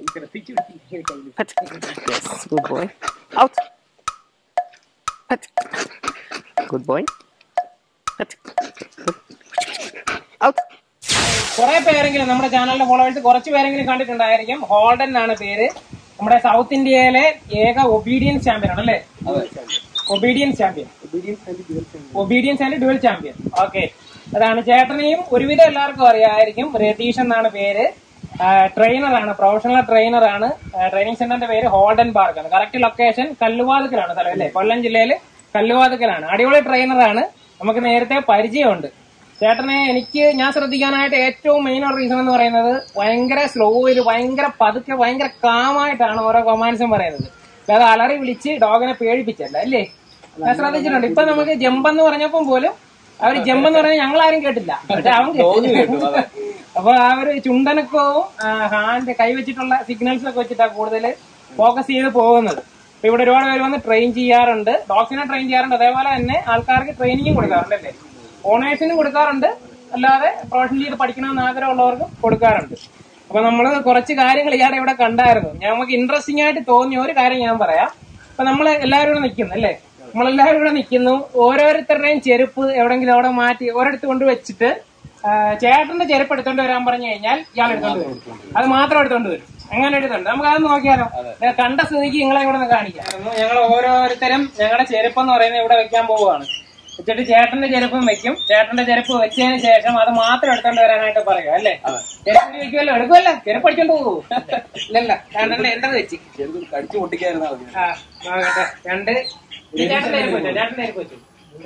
Put. Yes, good boy. Out. Put. Good boy. Put. Good. Out. കുറെ പേരെങ്കിലും നമ്മുടെ ചാനലിന്റെ ഫോളോവേഴ്സ് കുറച്ച് പേരെങ്കിലും കണ്ടിട്ടുണ്ടായിരിക്കും ഹോൾഡൻ എന്നാണ് പേര് നമ്മുടെ സൗത്ത് ഇന്ത്യയിലെ ഏക ഒബീഡിയൻസ് ചാമ്പ്യൻ ആണ് അല്ലേ obedience champion obedience and dual champion okay അതാണ് ചേട്ടനെയും ഒരുവിധം എല്ലാവർക്കും അറിയാമായിരിക്കും രതീഷ് എന്നാണ് പേര് ട്രെയിനറാണ് പ്രൊഫഷണൽ ട്രെയിനറാണ് ട്രെയിനിങ് സെന്ററിന്റെ പേര് ഹോൾഡൻ പാർക്ക് ആണ് കറക്റ്റ് ലൊക്കേഷൻ കല്ലുവാതുക്കലാണ് സ്ഥലം അല്ലേ കൊല്ലം ജില്ലയിൽ കല്ലുവാതുക്കലാണ് അടിപൊളി ട്രെയിനറാണ് നമുക്ക് നേരത്തെ പരിചയമുണ്ട് ചേട്ടനെ എനിക്ക് ഞാൻ ശ്രദ്ധിക്കാനായിട്ട് ഏറ്റവും മെയിൻ റീസൺ എന്ന് പറയുന്നത് ഭയങ്കര സ്ലോയിൽ ഭയങ്കര പതുക്കെ ഭയങ്കര കാമായിട്ടാണ് ഓരോ കൊമാൻസും പറയുന്നത് അല്ലാതെ അലറി വിളിച്ച് ഡോഗിനെ പേടിപ്പിച്ചല്ല അല്ലേ ഞാൻ ശ്രദ്ധിച്ചിട്ടുണ്ട് ഇപ്പൊ നമുക്ക് ജമ്പെന്ന് പറഞ്ഞപ്പോൾ പോലും അവര് ജമ്പെന്ന് പറഞ്ഞാൽ ഞങ്ങൾ ആരും കേട്ടില്ല പക്ഷെ അവൻ കേട്ടു അപ്പൊ ആ ഒരു ചുണ്ടനക്കവും ഹാൻഡ് കൈവച്ചിട്ടുള്ള സിഗ്നൽസ് ഒക്കെ വെച്ചിട്ടാണ് കൂടുതൽ ഫോക്കസ് ചെയ്ത് പോകുന്നത് അപ്പൊ ഇവിടെ ഒരുപാട് പേര് വന്ന് ട്രെയിൻ ചെയ്യാറുണ്ട് ഡോഗ്സിനെ ട്രെയിൻ ചെയ്യാറുണ്ട് അതേപോലെ തന്നെ ആൾക്കാർക്ക് ട്രെയിനിങ്ങും കൊടുക്കാറുണ്ട് അല്ലേ ഓണേഴ്സിനും കൊടുക്കാറുണ്ട് അല്ലാതെ പ്രൊഫഷണൽ ചെയ്ത് പഠിക്കണമെന്ന് ആഗ്രഹമുള്ളവർക്ക് കൊടുക്കാറുണ്ട് അപ്പൊ നമ്മൾ കുറച്ച് കാര്യങ്ങൾ ഇയാളെ ഇവിടെ കണ്ടായിരുന്നു ഞാൻ നമുക്ക് ഇൻട്രസ്റ്റിംഗ് ആയിട്ട് തോന്നിയ ഒരു കാര്യം ഞാൻ പറയാം അപ്പൊ നമ്മൾ എല്ലാവരും ഇവിടെ നിൽക്കുന്നു അല്ലേ നമ്മളെല്ലാവരും ഇവിടെ നിൽക്കുന്നു ഓരോരുത്തരുടെയും ചെരുപ്പ് എവിടെങ്കിലും അവിടെ മാറ്റി ഒരിടത്ത് കൊണ്ട് വെച്ചിട്ട് ആ, ചേട്ടന്റെ ചെരുപ്പ് എടുത്തോണ്ട് വരാൻ പറഞ്ഞു കഴിഞ്ഞാൽ ഇയാൾ എടുത്തോണ്ട് വരും അത് മാത്രം എടുത്തോണ്ട് വരും അങ്ങനെ എടുത്തുണ്ട് നമുക്ക് അത് നോക്കിയാലോ ദേ കണ്ട സ്ഥിതിക്ക് നിങ്ങളെ ഇവിടെ നിന്ന് കാണിക്കാം ഞങ്ങൾ ഓരോരുത്തരും ഞങ്ങളുടെ ചെരുപ്പ് എന്ന് പറയുന്നത് ഇവിടെ വെക്കാൻ പോവുകയാണ് വെച്ചിട്ട് ചേട്ടന്റെ ചെരുപ്പും വെക്കും ചേട്ടന്റെ ചെരുപ്പ് വെച്ചതിന് ശേഷം അത് മാത്രം എടുത്തോണ്ട് വരാനായിട്ട് പറയുക അല്ലേ ചെരുപ്പ് വെക്കുമല്ലോ എടുക്കുമല്ലോ ചെരുപ്പ് അടിച്ചോണ്ട് പോകുമോ ഇല്ലല്ല ചേട്ടന്റെ എന്റെ വെച്ച് കടിച്ചു പൊട്ടിക്കായിരുന്നാ മതി ആ നോക്കട്ടെ രണ്ട് ഇത് ചേട്ടന്റെ ചെരുപ്പ് വെച്ചോ ചേട്ടന്റെ ചെരുപ്പ് വെച്ചു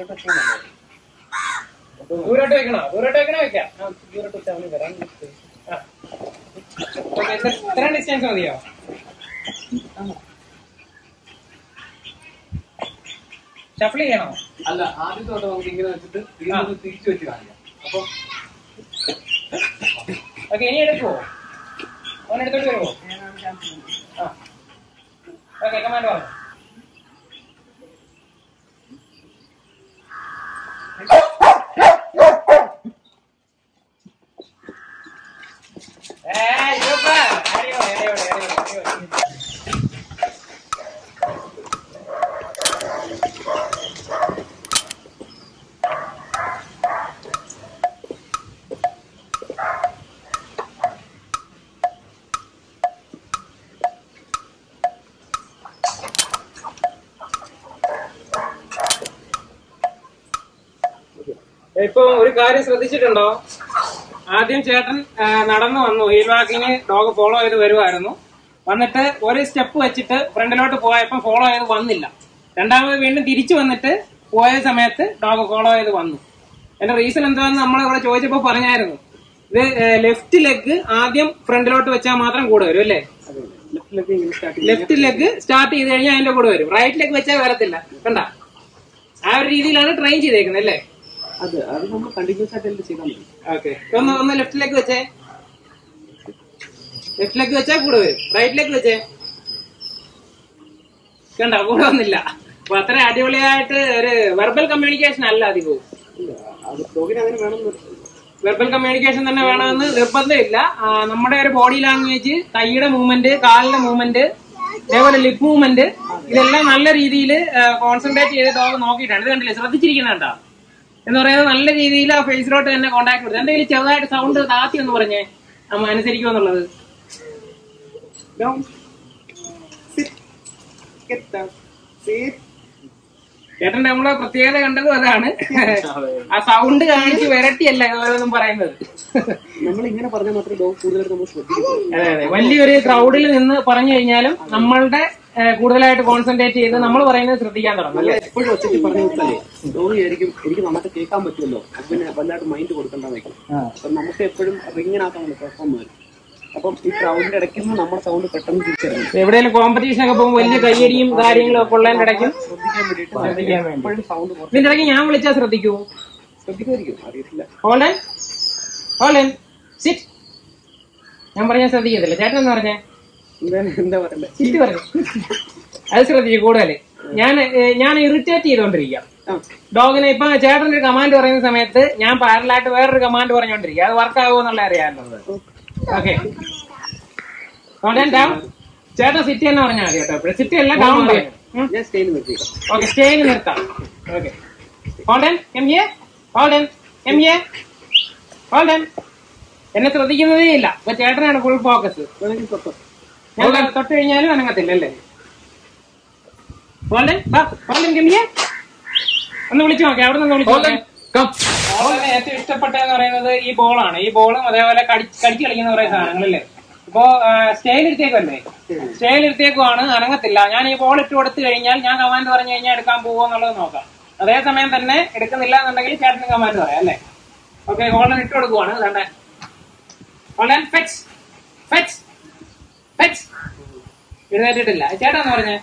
ദൂരോട്ട് വെക്കണോ ദൂരോട്ട് വെക്കണോ വെക്കാം ആ, ദൂരോട്ട് വെച്ചാൽ അവന് വരാൻ പറ്റും. ആ. ഓക്കേ, ഇത്ര- ഇത്രയും ഡിസ്റ്റൻസ് മതിയോ ഷഫിൾ ചെയ്യണോ അല്ല ആദ്യത്തെ തൊട്ട് നമുക്ക് ഇങ്ങനെ വെച്ചിട്ട് ഇതിനൊന്ന് തിരിച്ചു വെച്ച് കാണിക്കാം അപ്പൊ ഓക്കെ ഇനി എടുക്കുവോ അവൻ എടുത്തോട്ട് വരുമോ ആ ഓക്കെ കമാൻഡ് പറഞ്ഞു ഏയ്, super. അടിപൊളി, അടിപൊളി, അടിപൊളി, അടിപൊളി. ഇപ്പൊ ഒരു കാര്യം ശ്രദ്ധിച്ചിട്ടുണ്ടോ ആദ്യം ചേട്ടൻ ആ, നടന്നു വന്നു ഹീൽ വാക്കിങ് ഡോഗ് ഫോളോ ചെയ്ത് വരുമായിരുന്നു വന്നിട്ട് ഒരു സ്റ്റെപ്പ് വെച്ചിട്ട് ഫ്രണ്ടിലോട്ട് പോയപ്പോ ഫോളോ ചെയ്ത് വന്നില്ല രണ്ടാമത് വീണ്ടും തിരിച്ചു വന്നിട്ട് പോയ സമയത്ത് ഡോഗ് ഫോളോ ചെയ്ത് വന്നു എന്റെ റീസൺ എന്താണെന്ന് നമ്മൾ ഇവിടെ ചോദിച്ചപ്പോ പറഞ്ഞായിരുന്നു ഇത് ലെഫ്റ്റ് ലെഗ് ആദ്യം ഫ്രണ്ടിലോട്ട് വെച്ചാൽ മാത്രം കൂടെ വരും അല്ലേ ലെഫ്റ്റ് ലെഗ് സ്റ്റാർട്ട് ചെയ്ത് കഴിഞ്ഞാൽ അതിന്റെ കൂടെ വരും റൈറ്റ് ലെഗ് വെച്ചാൽ വരത്തില്ല കണ്ട ആ ഒരു രീതിയിലാണ് ട്രെയിൻ ചെയ്തേക്കുന്നത് അല്ലേ അത് അത് നമ്മൾ കണ്ടിന്യൂസ് ആയിട്ട് ചെയ്താൽ മതി ഓക്കെ ഒന്ന് ഒന്ന് ലെഫ്റ്റിലേക്ക് വെച്ചേ ലെഫ്റ്റിലേക്ക് വെച്ചാൽ കൂടെ വരും റൈറ്റിലേക്ക് വെച്ചേ കണ്ട കൂടെ വന്നില്ല അപ്പൊ അത്ര അടിപൊളിയായിട്ട് ഒരു വെർബൽ കമ്മ്യൂണിക്കേഷൻ അല്ല അധികവും അത് ഡോഗിന് അങ്ങനെ വേണമെന്ന് വെർബൽ കമ്മ്യൂണിക്കേഷൻ തന്നെ വേണമെന്ന് നിർബന്ധമില്ല ആ, നമ്മുടെ ഒരു ബോഡി ലാംഗ്വേജ് കൈയുടെ മൂവ്മെന്റ് കാലിന്റെ മൂവ്മെന്റ് അതേപോലെ ലിപ് മൂവ്മെന്റ് ഇതെല്ലാം നല്ല രീതിയിൽ കോൺസെൻട്രേറ്റ് ചെയ്ത് ഡോഗ് നോക്കിയിട്ടാണ് ഇത് കണ്ടില്ലേ ശ്രദ്ധിച്ചിരിക്കുന്നുണ്ടോ എന്ന് പറയുന്നത് നല്ല രീതിയിൽ ആ ഫേസിലോട്ട് തന്നെ കോൺടാക്ട് കൊടുത്തു എന്തെങ്കിലും ചെറുതായിട്ട് സൗണ്ട് താത്തി എന്ന് പറഞ്ഞേ അമ്മ അനുസരിക്കുമെന്നുള്ളത് Down. Sit. Get down. Sit. ചേട്ടന്റെ നമ്മളെ പ്രത്യേകത കണ്ടതും അതാണ് ആ സൗണ്ട് കാണിച്ച് വിരട്ടിയല്ല ഓരോന്നും പറയുന്നത് നമ്മൾ ഇങ്ങനെ പറഞ്ഞാൽ മാത്രമേ ഡോഗ് കൂടുതലായിട്ട് നമ്മൾ ശ്രദ്ധിക്കൂ അതെ അതെ വലിയൊരു ക്രൗഡിൽ നിന്ന് പറഞ്ഞു കഴിഞ്ഞാലും നമ്മളുടെ ഏഹ്, കൂടുതലായിട്ട് കോൺസെൻട്രേറ്റ് ചെയ്ത് നമ്മൾ പറയുന്നത് ശ്രദ്ധിക്കാൻ തുടങ്ങും അല്ലേ എപ്പോഴും ഒച്ചയ്ക്ക് പറഞ്ഞു കൊടുത്താലേ ഡോഗ് വിചാരിക്കും എനിക്ക് നന്നായിട്ട് കേൾക്കാൻ പറ്റുമല്ലോ അപ്പൊ പിന്നെ വല്ലാണ്ട് മൈൻഡ് കൊടുക്കണ്ട വയ്ക്കും അപ്പൊ നമുക്ക് എപ്പോഴും റിങ്ങിനകത്താണ് പെർഫോം വരും അപ്പം ഈ ക്രൗഡിന്റെ ഇടയ്ക്ക് നിന്ന് നമ്മുടെ സൗണ്ട് പെട്ടെന്ന് തിരിച്ചറിയണം എവിടെയെങ്കിലും കോമ്പറ്റീഷൻ ഒക്കെ പോകുമ്പോൾ വലിയ കയ്യടിയും കാര്യങ്ങളും ഒക്കെ ഉള്ളതിന്റെ ഇടയ്ക്കും ശ്രദ്ധിക്കാൻ വേണ്ടിയിട്ട് ശ്രദ്ധിക്കാൻ വേണ്ടി എപ്പോഴും സൗണ്ട് കുറച്ച് ഇതിന്റെ ഇടയ്ക്ക് ഞാൻ വിളിച്ചാൽ ശ്രദ്ധിക്കൂ ശ്രദ്ധിക്കുമായിരിക്കും അറിയത്തില്ല ഹോൾഡൻ ഹോൾഡൻ സിറ്റ് ഞാൻ പറഞ്ഞാൽ ശ്രദ്ധിക്കത്തില്ല ചേട്ടൻ എന്ന് പറഞ്ഞേ എന്താ എന്താ പറയണ്ടേ സിറ്റ് പറഞ്ഞു അത് ശ്രദ്ധിച്ചു കൂടുതല് ഞാൻ ഏഹ്, ഞാൻ ഇറിറ്റേറ്റ് ചെയ്തോണ്ടിരിക്കാം ആ ഡോഗിനെ ഇപ്പൊ ചേട്ടൻ ഒരു കമാൻഡ് പറയുന്ന സമയത്ത് ഞാൻ പാരലായിട്ട് വേറൊരു കമാൻഡ് പറഞ്ഞോണ്ടിരിക്കുക അത് വർക്ക് ആകുമോ എന്നുള്ള അറിയാമല്ലോ ഓക്കെ കോണ്ടൻ ഡൗൺ ചേട്ടൻ സിറ്റി എന്ന് പറഞ്ഞാൽ മതി കേട്ടോ സിറ്റി അല്ല ഡൗൺ പറയാം ഞാൻ സ്റ്റേയിൽ നിർത്തിയേക്കാം ഓക്കെ സ്റ്റേയിൽ നിർത്താം ഓക്കെ കോണ്ടൻ എം എ കോണ്ടൻ എം എ കോണ്ടൻ എന്നെ ശ്രദ്ധിക്കുന്നതേ ഇല്ല അപ്പൊ ചേട്ടനാണ് ഫുൾ ഫോക്കസ് വേണമെങ്കിൽ തൊട്ടോ ഞാൻ തൊട്ട് കഴിഞ്ഞാലും അനങ്ങത്തില്ല അല്ലേ കോണ്ടൻ കോണ്ടൻ എം എ ഒന്ന് വിളിച്ചു നോക്കി അവിടെ നിന്ന് വിളിച്ചു നോക്കി ബോളിന് ഏറ്റവും ഇഷ്ടപ്പെട്ടതെന്ന് പറയുന്നത് ഈ ബോളാണ് ഈ ബോളും അതേപോലെ കടിച്ച് കടിച്ച് കളിക്കുന്ന കുറെ സാധനങ്ങളല്ലേ ഇപ്പോ സ്റ്റേയിൽ എടുത്തേക്കല്ലേ സ്റ്റേയിൽ എടുത്തേക്കുവാണ് അനങ്ങത്തില്ല ഞാൻ ഈ ബോൾ ഇട്ട് കൊടുത്തു കഴിഞ്ഞാൽ ഞാൻ കമാൻഡ് പറഞ്ഞു കഴിഞ്ഞാൽ എടുക്കാൻ പോകുമോ എന്നുള്ളത് നോക്കാം അതേസമയം തന്നെ എടുക്കുന്നില്ല എന്നുണ്ടെങ്കിൽ ചേട്ടന് കമാൻഡ് പറയാം അല്ലേ ഓക്കെ ഗോൾഡൻ ഇട്ട് കൊടുക്കുവാണ് വേണ്ടേ ഗോൾഡൻ ഫെക്സ് ഫെക്സ് ഫെക്സ് എഴുന്നേറ്റിട്ടില്ല ചേട്ടാന്ന് പറഞ്ഞേ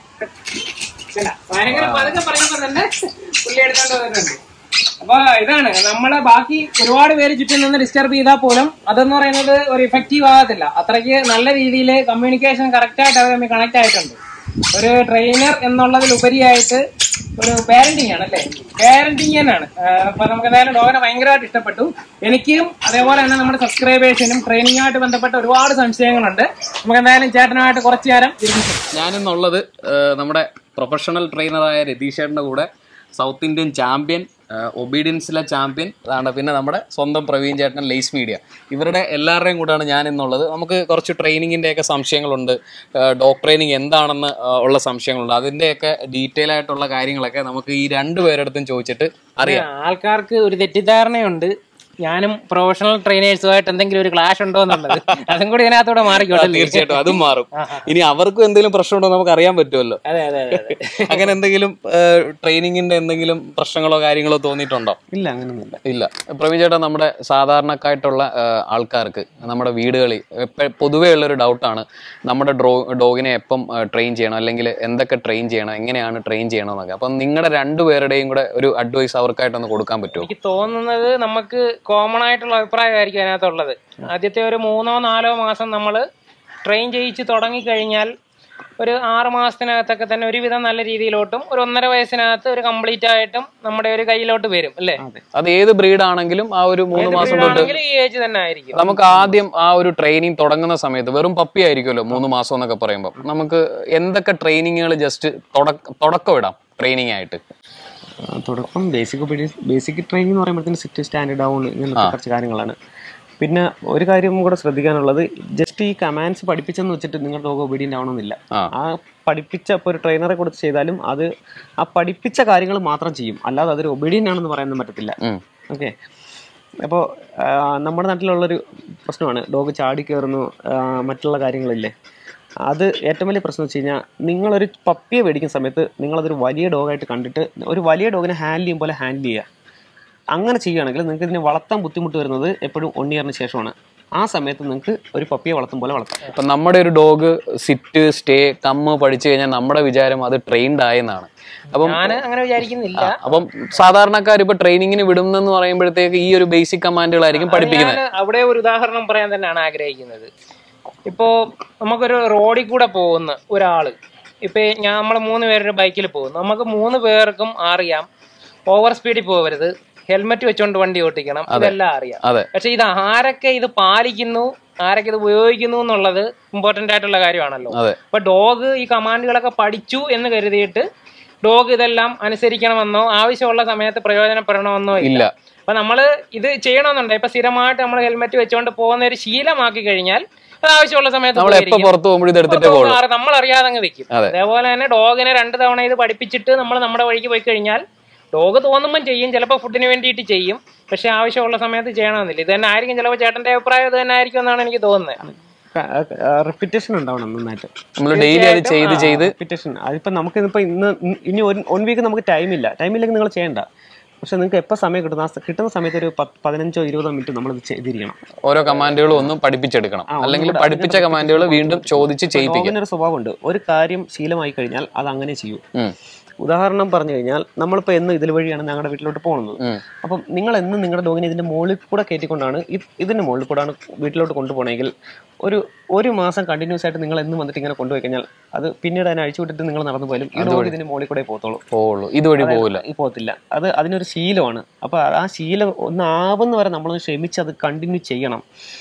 ചേട്ടാ ഭയങ്കര പതുക്കെ പറഞ്ഞപ്പോ തന്നെ പുള്ളി എടുത്തോണ്ട് വന്നിട്ടുണ്ട് അപ്പൊ ഇതാണ് നമ്മളെ ബാക്കി ഒരുപാട് പേര് ചുറ്റും നിന്ന് ഡിസ്റ്റർബ് ചെയ്താൽ പോലും അതെന്ന് പറയുന്നത് ഒരു ഇഫക്റ്റീവ് ആകത്തില്ല അത്രയ്ക്ക് നല്ല രീതിയിൽ കമ്മ്യൂണിക്കേഷൻ കറക്റ്റ് ആയിട്ട് അവർ തമ്മിൽ കണക്ട് ആയിട്ടുണ്ട് ഒരു ട്രെയിനർ എന്നുള്ളതിലുപരിയായിട്ട് ഒരു പാരന്റിങ് ആണ് അല്ലേ പാരന്റിങ് തന്നെയാണ് ആഹ് അപ്പൊ നമുക്ക് എന്തായാലും ഡോഗനെ ഭയങ്കരമായിട്ട് ഇഷ്ടപ്പെട്ടു എനിക്കും അതേപോലെ തന്നെ നമ്മുടെ സബ്സ്ക്രൈബേഴ്സിനും ട്രെയിനിങ്ങുമായിട്ട് ബന്ധപ്പെട്ട ഒരുപാട് സംശയങ്ങളുണ്ട് നമുക്ക് എന്തായാലും ചേട്ടനുമായിട്ട് കുറച്ചു നേരം ഇരുന്നിട്ട് ഞാനിന്നുള്ളത് ഏഹ്, നമ്മുടെ പ്രൊഫഷണൽ ട്രെയിനറായ രതീഷേട്ടൻ്റെ കൂടെ സൗത്ത് ഇന്ത്യൻ ചാമ്പ്യൻ ഒബീഡിയൻസിലെ ചാമ്പ്യൻ അതാണ് പിന്നെ നമ്മുടെ സ്വന്തം പ്രവീൺ ചേട്ടൻ ലേസ് മീഡിയ ഇവരുടെ എല്ലാവരുടെയും കൂടെയാണ് ഞാൻ ഇന്നുള്ളത് നമുക്ക് കുറച്ച് ട്രെയിനിങ്ങിൻ്റെയൊക്കെ സംശയങ്ങളുണ്ട് ഡോഗ് ട്രെയിനിങ് എന്താണെന്ന് ആ, ഉള്ള സംശയങ്ങളുണ്ട് അതിൻ്റെയൊക്കെ ഡീറ്റെയിൽ ആയിട്ടുള്ള കാര്യങ്ങളൊക്കെ നമുക്ക് ഈ രണ്ട് പേരെടുത്തും ചോദിച്ചിട്ട് അറിയാം ആൾക്കാർക്ക് ഒരു തെറ്റിദ്ധാരണയുണ്ട് ഞാനും പ്രൊഫഷണൽ ട്രെയിനേഴ്സുമായിട്ട് എന്തെങ്കിലും ഒരു ക്ലാഷ് ഉണ്ടോ എന്നുള്ളത് അതും കൂടി ഇതിനകത്തൂടെ മാറിക്കോട്ടെ തീർച്ചയായിട്ടും അതും മാറും ഇനി അവർക്കും എന്തെങ്കിലും പ്രശ്നമുണ്ടോ നമുക്ക് അറിയാൻ പറ്റുമല്ലോ അതെ അതെ അതെ അതെ അങ്ങനെ എന്തെങ്കിലും ട്രെയിനിങ്ങിന്റെ എന്തെങ്കിലും പ്രശ്നങ്ങളോ കാര്യങ്ങളോ തോന്നിയിട്ടുണ്ടോ ഇല്ല അങ്ങനെയൊന്നുമില്ല ഇല്ല പ്രവീൺ ചേട്ടാ നമ്മുടെ സാധാരണക്കായിട്ടുള്ള ആ, ആൾക്കാർക്ക് നമ്മുടെ വീടുകളിൽ എപ്പ- പൊതുവേ ഉള്ളൊരു ഡൗട്ടാണ് നമ്മുടെ ഡ്രോ ഡോഗിനെ എപ്പം ട്രെയിൻ ചെയ്യണം അല്ലെങ്കിൽ എന്തൊക്കെ ട്രെയിൻ ചെയ്യണം എങ്ങനെയാണ് ട്രെയിൻ ചെയ്യണം എന്നൊക്കെ അപ്പം നിങ്ങളുടെ രണ്ടുപേരുടെയും കൂടെ ഒരു അഡ്വൈസ് അവർക്കായിട്ടൊന്ന് കൊടുക്കാൻ പറ്റുമോ എനിക്ക് തോന്നുന്നത് നമുക്ക് കോമൺ ആയിട്ടുള്ള അഭിപ്രായമായിരിക്കും അതിനകത്തുള്ളത് ആദ്യത്തെ ഒരു മൂന്നോ നാലോ മാസം നമ്മൾ ട്രെയിൻ ചെയ്യിച്ച് തുടങ്ങിക്കഴിഞ്ഞാൽ ഒരു ആറ് മാസത്തിനകത്തൊക്കെ തന്നെ ഒരുവിധം നല്ല രീതിയിലോട്ടും ഒരു ഒന്നര വയസ്സിനകത്ത് ഒരു കംപ്ലീറ്റ് ആയിട്ടും നമ്മുടെ ഒരു കയ്യിലോട്ട് വരും അല്ലേ അത് ഏത് ബ്രീഡ് ആണെങ്കിലും ആ ഒരു മൂന്ന് മാസം തൊട്ട് ആണെങ്കിൽ ഈ ഏജ് തന്നെ ആയിരിക്കും നമുക്ക് ആദ്യം ആ ഒരു ട്രെയിനിങ് തുടങ്ങുന്ന സമയത്ത് വെറും പപ്പി ആയിരിക്കുമല്ലോ മൂന്ന് മാസം എന്നൊക്കെ പറയുമ്പോൾ നമുക്ക് എന്തൊക്കെ ട്രെയിനിങ്ങുകൾ ജസ്റ്റ് തുടക്കം ഇടാം ട്രെയിനിങ് ആയിട്ട് ആ, തുടക്കം ബേസിക് ബേസിക് ട്രെയിനിങ് എന്ന് പറയുമ്പോഴത്തേന് സിറ്റ് സ്റ്റാൻഡ് ഡൗൺ ഇങ്ങനത്തെ കുറച്ച് കാര്യങ്ങളാണ് പിന്നെ ഒരു കാര്യം കൂടെ ശ്രദ്ധിക്കാനുള്ളത് ജസ്റ്റ് ഈ കമാൻഡ്സ് പഠിപ്പിച്ചെന്ന് വെച്ചിട്ട് നിങ്ങളുടെ ഡോഗ് ഒബീഡിയൻ്റ് ആവണമെന്നില്ല ആ. ആ പഠിപ്പിച്ച ഇപ്പോൾ ഒരു ട്രെയിനറെ കൊടുത്ത് ചെയ്താലും അത് ആ പഠിപ്പിച്ച കാര്യങ്ങൾ മാത്രം ചെയ്യും അല്ലാതെ അതൊരു ഒബീഡിയൻ്റ് ആണെന്ന് പറയാനൊന്നും പറ്റത്തില്ല ഉം. ഓക്കെ അപ്പോൾ നമ്മുടെ നാട്ടിലുള്ളൊരു പ്രശ്നമാണ് ഡോഗ് ചാടി കയറുന്നു ആ, മറ്റുള്ള കാര്യങ്ങളില്ലേ അത് ഏറ്റവും വലിയ പ്രശ്നം വെച്ച് കഴിഞ്ഞാൽ നിങ്ങളൊരു പപ്പിയെ മേടിക്കുന്ന സമയത്ത് നിങ്ങളതൊരു വലിയ ഡോഗായിട്ട് കണ്ടിട്ട് ഒരു വലിയ ഡോഗിനെ ഹാൻഡിൽ ചെയ്യും പോലെ ഹാൻഡിൽ ചെയ്യുക അങ്ങനെ ചെയ്യുകയാണെങ്കിൽ നിങ്ങൾക്ക് ഇതിനെ വളർത്താൻ ബുദ്ധിമുട്ട് വരുന്നത് എപ്പോഴും വൺ ഇയറിന് ശേഷമാണ് ആ സമയത്ത് നിങ്ങൾക്ക് ഒരു പപ്പിയെ വളർത്തും പോലെ വളർത്താം ഇപ്പം നമ്മുടെ ഒരു ഡോഗ് സിറ്റ് സ്റ്റേ കമ്മ് പഠിച്ചു കഴിഞ്ഞാൽ നമ്മുടെ വിചാരം അത് ട്രെയിൻഡ് ആയെന്നാണ് അപ്പം ഞാൻ അങ്ങനെ വിചാരിക്കുന്നില്ല അപ്പം സാധാരണക്കാർ ഇപ്പൊ ട്രെയിനിങ്ങിന് വിടുന്നെന്ന് പറയുമ്പോഴത്തേക്ക് ഈ ഒരു ബേസിക് കമാൻഡുകളായിരിക്കും പഠിപ്പിക്കുന്നത് ഞാൻ അവിടെ ഒരു ഉദാഹരണം പറയാൻ തന്നെയാണ് ആഗ്രഹിക്കുന്നത് ഇപ്പോ നമുക്കൊരു റോഡിൽ കൂടെ പോകുന്ന ഒരാള് ഇപ്പൊ ഞാൻ നമ്മൾ മൂന്ന് പേരുടെ ബൈക്കിൽ പോകുന്നു നമുക്ക് മൂന്ന് പേർക്കും അറിയാം ഓവർ സ്പീഡിൽ പോകരുത് ഹെൽമെറ്റ് വെച്ചോണ്ട് വണ്ടി ഓട്ടിക്കണം ഇതെല്ലാം അറിയാം അതെ പക്ഷെ ഇത് ആരൊക്കെ ഇത് പാലിക്കുന്നു ആരൊക്കെ ഇത് ഉപയോഗിക്കുന്നു എന്നുള്ളത് ഇമ്പോർട്ടന്റ് ആയിട്ടുള്ള കാര്യമാണല്ലോ അതെ അപ്പൊ ഡോഗ് ഈ കമാൻഡുകളൊക്കെ പഠിച്ചു എന്ന് കരുതിയിട്ട് ഡോഗ് ഇതെല്ലാം അനുസരിക്കണമെന്നോ ആവശ്യമുള്ള സമയത്ത് പ്രയോജനപ്പെടണമെന്നോ ഇല്ല ഇല്ല അപ്പൊ നമ്മള് ഇത് ചെയ്യണമെന്നുണ്ട് ഇപ്പൊ സ്ഥിരമായിട്ട് നമ്മൾ ഹെൽമെറ്റ് വെച്ചുകൊണ്ട് പോകുന്ന ഒരു ശീലമാക്കി കഴിഞ്ഞാൽ അത് ആവശ്യമുള്ള സമയത്ത് നമ്മൾ എപ്പോ പുറത്ത് പോകുമ്പോഴും ഇത് എടുത്തിട്ടേ പോകുള്ളൂ നമ്മൾ അറിയാതെ അങ്ങ് വെക്കും അതെ. അതേപോലെ തന്നെ ഡോഗിനെ രണ്ട് തവണ ഇത് പഠിപ്പിച്ചിട്ട് നമ്മൾ നമ്മുടെ വഴിക്ക് പോയി കഴിഞ്ഞാൽ ഡോഗ് തോന്നുമ്പം ചെയ്യും ചിലപ്പോൾ ഫുഡിന് വേണ്ടിയിട്ട് ചെയ്യും പക്ഷെ ആവശ്യമുള്ള സമയത്ത് ചെയ്യണമെന്നില്ല ഇത് തന്നെ ആയിരിക്കും ചിലപ്പോൾ ചേട്ടന്റെ അഭിപ്രായം ഇത് തന്നെ ആയിരിക്കും എന്നാണ് എനിക്ക് തോന്നുന്നത് റിപ്പിറ്റേഷൻ ഉണ്ടാവണം നന്നായിട്ട് നമ്മൾ ഡെയിലി അത് ചെയ്ത് ചെയ്ത് റിപ്പിറ്റേഷൻ അതിപ്പോൾ നമുക്കിതിപ്പോൾ ഇന്ന് ഇന്ന് ഇനി ഒരു വൺ വീക്ക് നമുക്ക് ടൈമില്ല ടൈമില്ലെങ്കിൽ നിങ്ങൾ ചെയ്യണ്ട പക്ഷെ നിങ്ങൾക്ക് എപ്പോൾ സമയം കിട്ടുന്ന ആ സ- കിട്ടുന്ന സമയത്ത് ഒരു പത്ത് പതിനഞ്ചോ ഇരുപതോ മിനിറ്റ് നമ്മൾ ഇത് ചെയ്തിരിക്കണം ഓരോ കമാൻഡുകളും ഒന്നും പഠിപ്പിച്ചെടുക്കണം അല്ലെങ്കിൽ പഠിപ്പിച്ച കമാൻഡുകൾ വീണ്ടും ചോദിച്ച് ചെയ്യിപ്പിക്കും ഡോഗിനൊരു സ്വഭാവമുണ്ട് ഒരു കാര്യം ശീലമായി കഴിഞ്ഞാൽ അത് അങ്ങനെ ചെയ്യൂ ഉം. ഉദാഹരണം പറഞ്ഞു കഴിഞ്ഞാൽ നമ്മളിപ്പോൾ എന്ന് ഇതിൽ വഴിയാണ് ഞങ്ങളുടെ വീട്ടിലോട്ട് പോകുന്നത് ഉം. അപ്പം നിങ്ങൾ എന്നും നിങ്ങളുടെ ഡോഗിനെ ഇതിന്റെ മുകളിൽ കൂടെ കയറ്റിക്കൊണ്ടാണ് ഇത് ഇതിന്റെ മുകളിൽ കൂടാണ് വീട്ടിലോട്ട് കൊണ്ടുപോകണമെങ്കിൽ ഒരു ഒരു മാസം കണ്ടിന്യൂസ് ആയിട്ട് നിങ്ങൾ എന്നും വന്നിട്ട് ഇങ്ങനെ കൊണ്ടുപോയി കഴിഞ്ഞാൽ അത് പിന്നീട് അതിനെ അഴിച്ചു വിട്ടിട്ട് നിങ്ങൾ നടന്നു പോയാലും ഈ ഡോഗ് ഇതിന്റെ മുകളിൽ കൂടെ പോകത്തുള്ളൂ പോവുള്ളൂ ഇതുവഴി പോവില്ല ഈ പോകത്തില്ല അത് അതിനൊരു ശീലമാണ് അപ്പൊ ആ ശീലം ഒന്ന് ആവുന്ന വരെ നമ്മളൊന്ന് ക്ഷമിച്ച് അത് കണ്ടിന്യൂ ചെയ്യണം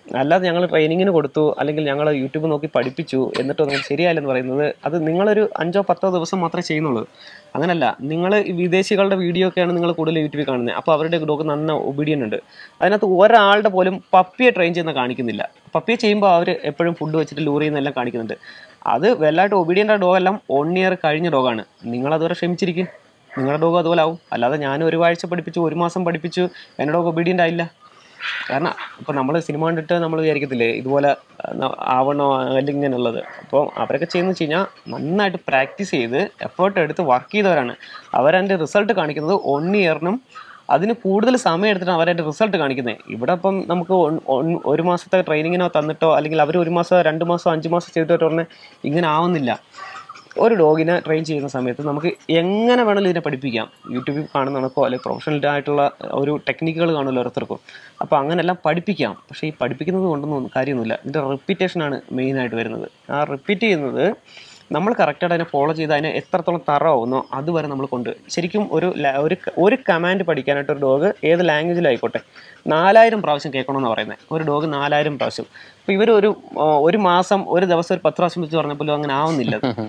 അല്ലാതെ ഞങ്ങൾ ട്രെയിനിങ്ങിന് കൊടുത്തു അല്ലെങ്കിൽ ഞങ്ങൾ യൂട്യൂബ് നോക്കി പഠിപ്പിച്ചു എന്നിട്ടൊന്നും ശരിയായില്ലെന്ന് പറയുന്നത് അത് നിങ്ങളൊരു അഞ്ചോ പത്തോ ദിവസം മാത്രമേ ചെയ്യുന്നുള്ളൂ അങ്ങനല്ല നിങ്ങൾ വിദേശികളുടെ വീഡിയോ ഒക്കെയാണ് നിങ്ങൾ കൂടുതൽ യൂട്യൂബിൽ കാണുന്നത് അപ്പോൾ അവരുടെ ഡോഗ് നന്ന ഒബീഡിയൻ ഉണ്ട് അതിനകത്ത് ഒരാളുടെ പോലും പപ്പിയെ ട്രെയിൻ ചെയ്യുന്ന കാണിക്കുന്നില്ല പപ്പിയെ ചെയ്യുമ്പോൾ അവർ എപ്പോഴും ഫുഡ് വെച്ചിട്ട് ലൂറിയിൽ നിന്നെല്ലാം കാണിക്കുന്നുണ്ട് അത് വല്ലായിട്ട് ഒബീഡിയൻ്റ് ഡോഗ് എല്ലാം വൺ ഇയർ കഴിഞ്ഞ ഡോഗാണ് നിങ്ങളതുവരെ ക്ഷമിച്ചിരിക്കും നിങ്ങളുടെ ഡോഗ് അതുപോലെ ആവും അല്ലാതെ ഞാൻ ഒരു ആഴ്ച പഠിപ്പിച്ചു ഒരു മാസം പഠിപ്പിച്ചു എൻ്റെ ഡോഗ് ഒബീഡിയൻ്റ് ആയില്ല കാരണം ഇപ്പം നമ്മൾ സിനിമ കണ്ടിട്ട് നമ്മൾ വിചാരിക്കത്തില്ലേ ഇതുപോലെ ആ, ന- ആവണോ അല്ലെങ്കിൽ ഇങ്ങനെയുള്ളത് അപ്പോൾ അവരൊക്കെ ചെയ്യുന്നത് വെച്ച് കഴിഞ്ഞാൽ നന്നായിട്ട് പ്രാക്ടീസ് ചെയ്ത് എഫേർട്ട് എടുത്ത് വർക്ക് ചെയ്തവരാണ് അവരതിൻ്റെ റിസൾട്ട് കാണിക്കുന്നത് വൺ ഇയറിനും അതിന് കൂടുതൽ സമയം എടുത്തിട്ടാണ് അവരതിൻ്റെ റിസൾട്ട് കാണിക്കുന്നത് ഇവിടെ ഇപ്പം നമുക്ക് ഒൺ- ഒൺ- ഒരു മാസത്തെ ട്രെയിനിങ്ങിനോ തന്നിട്ടോ അല്ലെങ്കിൽ അവർ ഒരു മാസം രണ്ട് മാസം അഞ്ച് മാസം ചെയ്തിട്ടോ പറഞ്ഞ് ഇങ്ങനെ ആവുന്നില്ല ഒരു ഡോഗിനെ ട്രെയിൻ ചെയ്യുന്ന സമയത്ത് നമുക്ക് എങ്ങനെ വേണമെങ്കിലും ഇതിനെ പഠിപ്പിക്കാം യൂട്യൂബിൽ കാണുന്ന കണക്കോ അല്ലെങ്കിൽ പ്രൊഫഷണൽ ആയിട്ടുള്ള ഒരു ടെക്നിക്കുകൾ കാണുമല്ലോ ഓരോരുത്തർക്കും അപ്പോൾ അങ്ങനെല്ലാം പഠിപ്പിക്കാം പക്ഷേ ഈ പഠിപ്പിക്കുന്നത് കൊണ്ടൊന്നും കാര്യമൊന്നുമില്ല ഇതിൻ്റെ റിപ്പീറ്റേഷനാണ് മെയിനായിട്ട് വരുന്നത് ആ റിപ്പീറ്റ് ചെയ്യുന്നത് നമ്മൾ കറക്റ്റായിട്ട് അതിനെ ഫോളോ ചെയ്ത് അതിനെ എത്രത്തോളം തറവാകുന്നോ അതുവരെ നമ്മൾ കൊണ്ട് ശരിക്കും ഒരു ല- ഒരു ക- ഒരു കമാൻഡ് പഠിക്കാനായിട്ട് ഒരു ഡോഗ് ഏത് ലാംഗ്വേജിലായിക്കോട്ടെ നാലായിരം പ്രാവശ്യം കേൾക്കണമെന്ന് പറയുന്നത് ഒരു ഡോഗ് നാലായിരം പ്രാവശ്യം അപ്പോൾ ഇവർ ഒരു ആ, ഒരു മാസം ഒരു ദിവസം ഒരു പത്ത് പ്രാവശ്യം വെച്ച് പറഞ്ഞപ്പോലും അങ്ങനെ ആവുന്നില്ല അത്.